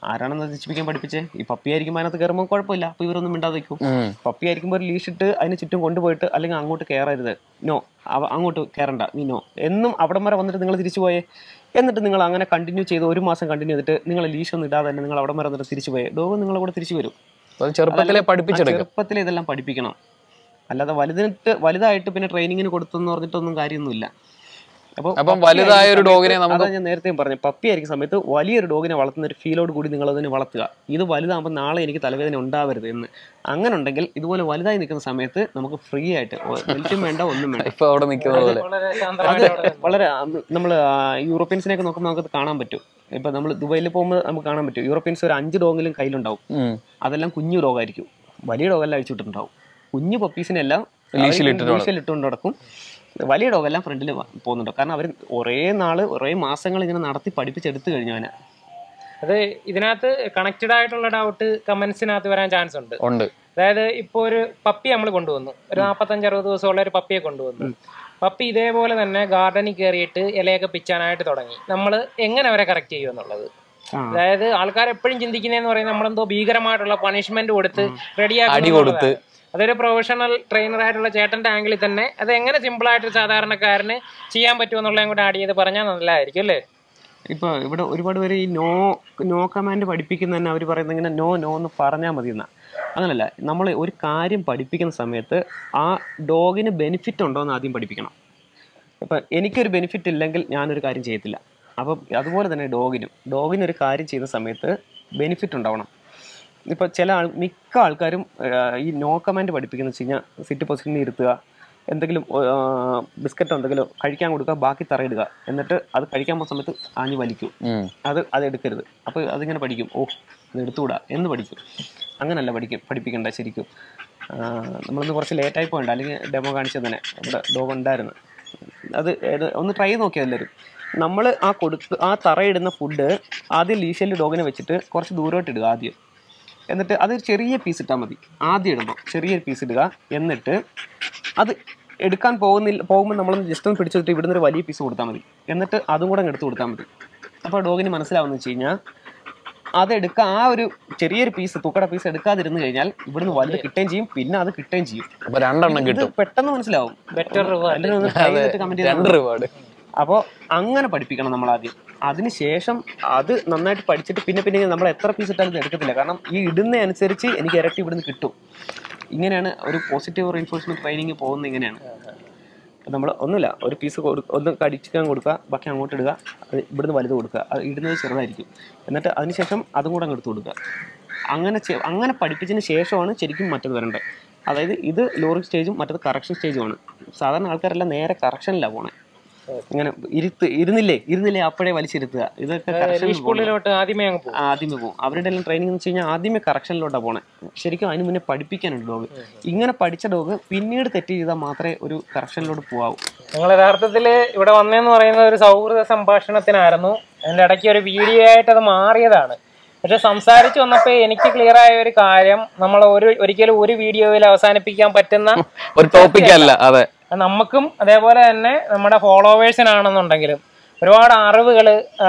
ആരാണെന്ന് നശിപ്പിക്കാൻ പഠിപ്പിച്ചേ ഈ പപ്പി ആയിരിക്കും അതിനകത്ത് കയറുമ്പോൾ കുഴപ്പമില്ല അപ്പോൾ ഇവരൊന്നും മിണ്ടാതെ നിൽക്കും പപ്പി ആയിരിക്കുമ്പോൾ ഒരു ലീഷ് ഇട്ട് അതിന് ചുറ്റും കൊണ്ടുപോയിട്ട് അല്ലെങ്കിൽ അങ്ങോട്ട് കയറരുത് നോ അവ അങ്ങോട്ട് കയറണ്ട നീ നോ എന്നും അവിടം വരെ വന്നിട്ട് നിങ്ങൾ തിരിച്ചു പോയേ എന്നിട്ട് നിങ്ങൾ അങ്ങനെ കണ്ടിന്യൂ ചെയ്ത് ഒരു മാസം കണ്ടിന്യൂ ചെയ്തിട്ട് നിങ്ങൾ ലീഷ് ഒന്നും ഇടാതെ തന്നെ നിങ്ങൾ അവിടം വരെ വന്നിട്ട് തിരിച്ചു പോയേ ഡോഗ് നിങ്ങളെ കൂടെ തിരിച്ചു വരും അത് ചെറുപ്പത്തിലെ ആ പഠിപ്പിച്ചെടുക്കും ചെറുപ്പത്തിലെ ഇതെല്ലാം പഠിപ്പിക്കണം അല്ലാതെ വലുതിട്ട് വലുതായിട്ട് പിന്നെ ട്രെയിനിങ്ങിന് കൊടുത്തെന്ന് പറഞ്ഞിട്ടൊന്നും കാര്യമൊന്നുമില്ല അപ്പോൾ അപ്പം വലുതായ ഒരു ഡോഗിനെ നമുക്ക് അതാ ഞാൻ നേരത്തെ പറഞ്ഞു പപ്പി ആയിരിക്കും സമയത്ത് വലിയൊരു ഡോഗിനെ വളർത്തുന്ന ഒരു ഫീലോട് കൂടി നിങ്ങൾ അതിനെ വളർത്തുക ഇത് വലുതാകുമ്പോൾ നാളെ എനിക്ക് തലവേദന ഉണ്ടാവരുത് എന്ന് അങ്ങനെ ഉണ്ടെങ്കിൽ ഇതുപോലെ വലുതായി നിൽക്കുന്ന സമയത്ത് നമുക്ക് ഫ്രീ ആയിട്ട് വെൽറ്റും വേണ്ട ഒന്നും വേണ്ട ഇപ്പൊ അവിടെ നിൽക്കുന്ന പോലെ വളരെ അത് ശാന്തമായിട്ട് അവിടെ വളരെ നമ്മൾ യൂറോപ്യൻസിനെയൊക്കെ നോക്കുമ്പോൾ നമുക്ക് കാണാൻ പറ്റും ഇപ്പൊ നമ്മൾ ദുബായിൽ പോകുമ്പോൾ നമുക്ക് കാണാൻ പറ്റും യൂറോപ്യൻസ് ഒരു അഞ്ച് ഡോഗിലും കയ്യിലുണ്ടാവും ഉം. അതെല്ലാം കുഞ്ഞു ഡോഗായിരിക്കും വലിയ ഡോഗെല്ലാം അഴിച്ചുവിട്ടിട്ടുണ്ടാവും കുഞ്ഞു പപ്പീസിനെല്ലാം ലീശിലിട്ടിട്ട് ലീശിലിട്ടുകൊണ്ട് നടക്കും വലിയ ഡോഗെല്ലാം ഫ്രണ്ടിൽ പോകുന്നുണ്ട് കാരണം അവർ ഒരേ നാള് ഒരേ മാസങ്ങൾ ഇങ്ങനെ നടത്തി പഠിപ്പിച്ചെടുത്തു കഴിഞ്ഞു അവനെ അത് ഇതിനകത്ത് കണക്റ്റഡ് ആയിട്ടുള്ള ഡൗട്ട് കമന്റ്സിനകത്ത് വരാൻ ചാൻസ് ഉണ്ട് ഉണ്ട് അതായത് ഇപ്പൊ ഒരു പപ്പി നമ്മൾ കൊണ്ടുവന്നു ഒരു നാപ്പത്തഞ്ച് അറുപത് ദിവസമുള്ള ഒരു പപ്പിയെ കൊണ്ടുവന്നു പപ്പി ഇതേപോലെ തന്നെ ഗാർഡനിൽ കയറിയിട്ട് ഇലയൊക്കെ പിച്ചാനായിട്ട് തുടങ്ങി നമ്മൾ എങ്ങനെ അവരെ കറക്റ്റ് ചെയ്യും എന്നുള്ളത് അതായത് ആൾക്കാർ എപ്പോഴും ചിന്തിക്കുന്നതെന്ന് പറയുന്നത് നമ്മളെന്തോ ഭീകരമായിട്ടുള്ള പണിഷ്മെന്റ് കൊടുത്ത് റെഡിയാക്കി അടി കൊടുത്ത്. അതൊരു പ്രൊഫഷണൽ ട്രെയിനർ ആയിട്ടുള്ള ചേട്ടന്റെ ആംഗിളിൽ തന്നെ അത് എങ്ങനെ സിമ്പിൾ ആയിട്ട് ഒരു സാധാരണക്കാരന് ചെയ്യാൻ പറ്റുമെന്നുള്ളതും കൂടെ ആഡ് ചെയ്ത് പറഞ്ഞാൽ നല്ലതായിരിക്കും അല്ലേ ഇപ്പൊ ഇവിടെ ഒരുപാട് പേര് ഈ നോ നോ കമാൻഡ് പഠിപ്പിക്കുന്ന തന്നെ അവർ പറയുന്നത് ഇങ്ങനെ നോ നോ എന്ന് പറഞ്ഞാൽ മതി എന്നാ അങ്ങനല്ല നമ്മൾ ഒരു കാര്യം പഠിപ്പിക്കുന്ന സമയത്ത് ആ ഡോഗിന് ബെനിഫിറ്റ് ഉണ്ടോ എന്ന് ആദ്യം പഠിപ്പിക്കണം ഇപ്പം എനിക്കൊരു ബെനിഫിറ്റ് ഇല്ലെങ്കിൽ ഞാനൊരു കാര്യം ചെയ്യത്തില്ല അപ്പം അതുപോലെ തന്നെ ഡോഗിനും ഡോഗിന് ഒരു കാര്യം ചെയ്യുന്ന സമയത്ത് ബെനിഫിറ്റ് ഉണ്ടാവണം ഇപ്പം ചില ആൾ മിക്ക ആൾക്കാരും ആ, ഈ നോ കമാൻഡ് പഠിപ്പിക്കുന്ന വെച്ച് കഴിഞ്ഞാൽ സിറ്റ് പൊസിഷനിൽ ഇരുത്തുക എന്തെങ്കിലും ബിസ്ക്കറ്റ് എന്തെങ്കിലും കഴിക്കാൻ കൊടുക്കുക ബാക്കി തറയിടുക എന്നിട്ട് അത് കഴിക്കാൻ പോകുന്ന സമയത്ത് ആഞ്ഞ് വലിക്കും ഉം. അത് അത് എടുക്കരുത് അപ്പോൾ അതിങ്ങനെ പഠിക്കും ഓ ഇത് എടുത്തുകൂടാ എന്ന് പഠിക്കും അങ്ങനല്ല പഠിക്കും പഠിപ്പിക്കണ്ട ശരിക്കും ആ, നമ്മളിന്ന് കുറച്ച് ലേറ്റായി പോയിണ്ട് അല്ലെങ്കിൽ ഡെമോ കാണിച്ചത് തന്നെ ഇവിടെ ഡോഗ് ഉണ്ടായിരുന്നു അത് ഏത് ഒന്ന് ട്രൈ നോക്കിയാൽ എല്ലാവരും നമ്മൾ ആ കൊടുക്ക് ആ തറയിടുന്ന ഫുഡ് ആദ്യം ലീഷയിൽ ഡോഗിനെ വെച്ചിട്ട് കുറച്ച് ദൂരോട്ട് ഇടുക ആദ്യം എന്നിട്ട് അതൊരു ചെറിയ പീസ് ഇട്ടാൽ മതി ആദ്യം ഇടുമ്പോൾ ചെറിയൊരു പീസ് ഇടുക എന്നിട്ട് അത് എടുക്കാൻ പോകുന്നില്ല പോകുമ്പോൾ നമ്മളൊന്ന് ജസ്റ്റ് ഒന്ന് പിടിച്ചിട്ട് ഇവിടുന്ന് ഒരു വലിയ പീസ് കൊടുത്താൽ മതി എന്നിട്ട് അതും കൂടെ അങ്ങ് എടുത്ത് കൊടുത്താൽ മതി അപ്പോൾ ഡോഗിന് മനസ്സിലാവുന്ന വെച്ച് കഴിഞ്ഞാൽ അതെടുക്കുക ആ ഒരു ചെറിയൊരു പീസ് തൂക്കട പീസ് എടുക്കാതിരുന്ന് കഴിഞ്ഞാൽ ഇവിടുന്ന് വലുത് കിട്ടുകയും ചെയ്യും പിന്നെ അത് കിട്ടുകയും ചെയ്യും അപ്പൊ രണ്ടെണ്ണം ഇത് കിട്ടും പെട്ടെന്ന് മനസ്സിലാവും Better reward. എല്ലാവരും ഒന്ന് try ചെയ്തിട്ട് comment ചെയ്താൽ രണ്ട് റിവാർഡ് അപ്പോൾ അങ്ങനെ പഠിപ്പിക്കണം നമ്മൾ ആദ്യം അതിനുശേഷം അത് നന്നായിട്ട് പഠിച്ചിട്ട് പിന്നെ പിന്നെ നമ്മൾ എത്ര പീസ് ഇട്ടാലും ഇത് എടുക്കത്തില്ല കാരണം ഈ ഇടുന്ന അനുസരിച്ച് എനിക്ക് ഇരട്ടി ഇവിടുന്ന് കിട്ടും ഇങ്ങനെയാണ് ഒരു പോസിറ്റീവ് റീൻഫോഴ്സ്മെന്റ് ട്രെയിനിങ് പോകുന്നത് ഇങ്ങനെയാണ് നമ്മൾ ഒന്നുമില്ല ഒരു പീസ് ഒന്ന് കടിക്കാൻ കൊടുക്കുക ബാക്കി അങ്ങോട്ട് ഇടുക അത് ഇവിടുന്ന് വലുത് കൊടുക്കുക അത് ഇടുന്നത് ചെറുതായിരിക്കും എന്നിട്ട് അതിനുശേഷം അതും കൂടെ അങ്ങ് എടുത്ത് കൊടുക്കുക അങ്ങനെ ചെ- അങ്ങനെ പഠിപ്പിച്ചതിന് ശേഷമാണ് ശരിക്കും മറ്റത് വരേണ്ടത് അതായത് ഇത് ലോറിക് സ്റ്റേജും മറ്റത് കറക്ഷൻ സ്റ്റേജുമാണ് സാധാരണ ആൾക്കാരെല്ലാം നേരെ കറക്ഷനിലാണ് പോണേ ഇങ്ങനെ ഇരുത്ത് ഇരുന്നില്ലേ ഇരുന്നില്ലേ അപ്പോഴേ വലിച്ചിരുത്തുക ഇതൊക്കെ കറക്ഷൻ സ്കൂളിലോട്ട് ആദ്യമേ അങ്ങ് പോകും ആദ്യമേ പോകും അവരുടെ എല്ലാം ട്രെയിനിങ് എന്ന് വെച്ച് കഴിഞ്ഞാൽ ആദ്യമേ കറക്ഷനിലോട്ടാണ് പോണേ ശരിക്കും അതിന് മുന്നേ പഠിപ്പിക്കാനുണ്ട് ഡോഗ് ഇങ്ങനെ പഠിച്ച ഡോഗ് പിന്നീട് തെറ്റ് ചെയ്താൽ മാത്രമേ ഒരു കറക്ഷനിലോട്ട് പോകാവൂ ഞങ്ങൾ യഥാർത്ഥത്തിൽ ഇവിടെ വന്നതെന്ന് പറയുന്നത് ഒരു സൗഹൃദ സംഭാഷണത്തിനായിരുന്നു അതിന്റെ ഇടയ്ക്ക് ഒരു വീഡിയോ ആയിട്ട് അത് മാറിയതാണ് പക്ഷെ സംസാരിച്ചു വന്നപ്പോൾ എനിക്ക് ക്ലിയർ ആയ ഒരു കാര്യം നമ്മൾ ഒരു ഒരിക്കലും ഒരു വീഡിയോയിൽ അവസാനിപ്പിക്കാൻ പറ്റുന്ന ഒരു ടോപ്പിക് അല്ല അതെ അത് നമുക്കും അതേപോലെ തന്നെ നമ്മുടെ ഫോളോവേഴ്സിനാണെന്നുണ്ടെങ്കിലും ഒരുപാട് അറിവുകൾ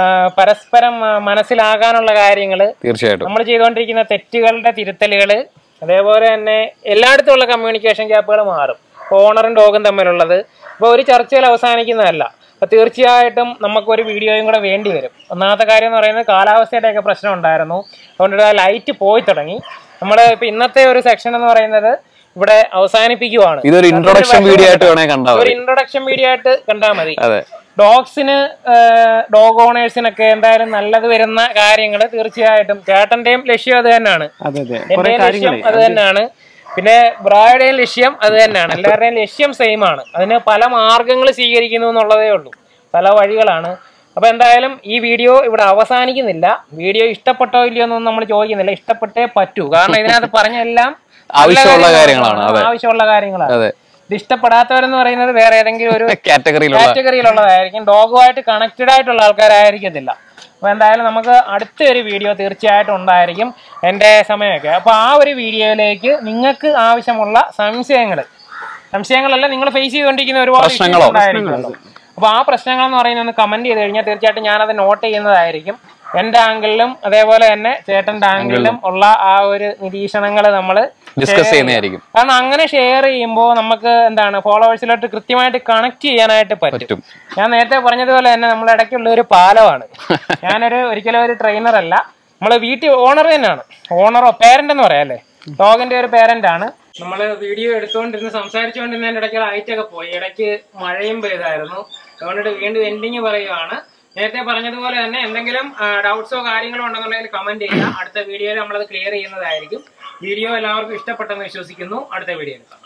പരസ്പരം ആ, മനസ്സിലാകാനുള്ള കാര്യങ്ങൾ തീർച്ചയായിട്ടും നമ്മൾ ചെയ്തുകൊണ്ടിരിക്കുന്ന തെറ്റുകളുടെ തിരുത്തലുകൾ അതേപോലെ തന്നെ എല്ലായിടത്തും ഉള്ള കമ്മ്യൂണിക്കേഷൻ ഗ്യാപ്പുകൾ മാറും ഓണറും ഡോഗും തമ്മിലുള്ളത് ഇപ്പോൾ ഒരു ചർച്ചയിൽ അവസാനിക്കുന്നതല്ല അപ്പോൾ തീർച്ചയായിട്ടും നമുക്കൊരു വീഡിയോയും കൂടെ വേണ്ടി വരും ഒന്നാമത്തെ കാര്യം എന്ന് പറയുന്നത് കാലാവസ്ഥയുടെയൊക്കെ പ്രശ്നം ഉണ്ടായിരുന്നു അതുകൊണ്ട് ലൈറ്റ് പോയി തുടങ്ങി നമ്മൾ ഇപ്പോൾ ഇന്നത്തെ ഒരു സെക്ഷൻ എന്ന് പറയുന്നത് ഇവിടെ അവസാനിപ്പിക്കുവാണ് ഇതൊരു ഇൻട്രൊഡക്ഷൻ വീഡിയോ ആയിട്ട് വേണേ കണ്ടാൽ ഒരു മതി ഇൻട്രൊഡക്ഷൻ വീഡിയോ ആയിട്ട് കണ്ടാൽ മതി അതെ ഡോഗ്സിന് ഡോഗ് ഓണേഴ്സിനൊക്കെ എന്തായാലും നല്ലത് വരുന്ന കാര്യങ്ങൾ തീർച്ചയായിട്ടും ചേട്ടന്റെയും ലക്ഷ്യം അത് തന്നെയാണ് അതെ അതെ കുറെ എന്റെയും ലക്ഷ്യം കാര്യങ്ങൾ അത് തന്നെയാണ് പിന്നെ ബ്രായുടെയും ലക്ഷ്യം അത് തന്നെയാണ് എല്ലാവരുടെയും ലക്ഷ്യം സെയിം ആണ് അതിന് പല മാർഗങ്ങൾ സ്വീകരിക്കുന്നു എന്നുള്ളതേ ഉള്ളൂ പല വഴികളാണ് അപ്പൊ എന്തായാലും ഈ വീഡിയോ ഇവിടെ അവസാനിക്കുന്നില്ല വീഡിയോ ഇഷ്ടപ്പെട്ടോ ഇല്ലയോ എന്നൊന്നും നമ്മൾ ചോദിക്കുന്നില്ല ഇഷ്ടപ്പെട്ടേ പറ്റൂ കാരണം ഇതിനകത്ത് പറഞ്ഞ എല്ലാം നല്ല ആവശ്യമുള്ള കാര്യങ്ങളാണ്, അതെ. ആവശ്യമുള്ള കാര്യങ്ങളാണ് അതെ ഇത് ഇഷ്ടപ്പെടാത്തവരെന്ന് പറയുന്നത് വേറെ ഏതെങ്കിലും ഒരു കാറ്റഗറിയിലുള്ള കാറ്റഗറിയിലുള്ളതായിരിക്കും ഡോഗുമായിട്ട് കണക്റ്റഡ് ആയിട്ടുള്ള ആൾക്കാരായിരിക്കത്തില്ല അപ്പോൾ എന്തായാലും നമുക്ക് അടുത്ത ഒരു വീഡിയോ തീർച്ചയായിട്ടും ഉണ്ടായിരിക്കും എൻ്റെ സമയമൊക്കെ അപ്പോൾ ആ ഒരു വീഡിയോയിലേക്ക് നിങ്ങൾക്ക് ആവശ്യമുള്ള സംശയങ്ങൾ സംശയങ്ങളല്ല നിങ്ങൾ ഫേസ് ചെയ്തുകൊണ്ടിരിക്കുന്ന ഒരുപാട് പ്രശ്നങ്ങളോ? ഉണ്ടായിരിക്കും അപ്പോൾ ആ പ്രശ്നങ്ങൾ എന്ന് പറയുന്നത് ഒന്ന് കമന്റ് ചെയ്ത് കഴിഞ്ഞാൽ തീർച്ചയായിട്ടും ഞാനത് നോട്ട് ചെയ്യുന്നതായിരിക്കും എന്റെ ആംഗിളിലും അതേപോലെ തന്നെ ചേട്ടന്റെ ആംഗിളിലും ഉള്ള ആ ഒരു നിരീക്ഷണങ്ങൾ നമ്മൾ ഡിസ്കസ് ചെയ്യുന്നതായിരിക്കും കാരണം അങ്ങനെ ഷെയർ ചെയ്യുമ്പോൾ നമുക്ക് എന്താണ് ഫോളോവേഴ്സിലോട്ട് കൃത്യമായിട്ട് കണക്ട് ചെയ്യാനായിട്ട് പറ്റും പറ്റും ഞാൻ നേരത്തെ പറഞ്ഞതുപോലെ തന്നെ നമ്മുടെ ഇടയ്ക്കുള്ള ഒരു പാലമാണ് ഞാനൊരു ഒരിക്കലും ഒരു ട്രെയിനർ അല്ല നമ്മള് വീട്ടിൽ ഓണർ തന്നെയാണ് ഓണറോ പേരന്റ് എന്ന് പറയാം അല്ലേ ഡോഗിന്റെ ഒരു പേരന്റ് ആണ് നമ്മൾ വീഡിയോ എടുത്തുകൊണ്ടിരുന്ന് സംസാരിച്ചുകൊണ്ടിരുന്നതിന്റെ ഇടയ്ക്ക് ലൈറ്റ് ഒക്കെ പോയി ഇടയ്ക്ക് മഴയും പെയ്തായിരുന്നു അതുകൊണ്ടിട്ട് വീണ്ടും എൻഡിങ് പറയുകയാണ് നേരത്തെ പറഞ്ഞതുപോലെ തന്നെ എന്തെങ്കിലും ഡൗട്ട്സോ കാര്യങ്ങളോ ഉണ്ടെന്നുണ്ടെങ്കിൽ കമന്റ് ചെയ്യുക അടുത്ത വീഡിയോയിൽ നമ്മളത് ക്ലിയർ ചെയ്യുന്നതായിരിക്കും വീഡിയോ എല്ലാവർക്കും ഇഷ്ടപ്പെട്ടെന്ന് വിശ്വസിക്കുന്നു അടുത്ത വീഡിയോയിൽ കാണാം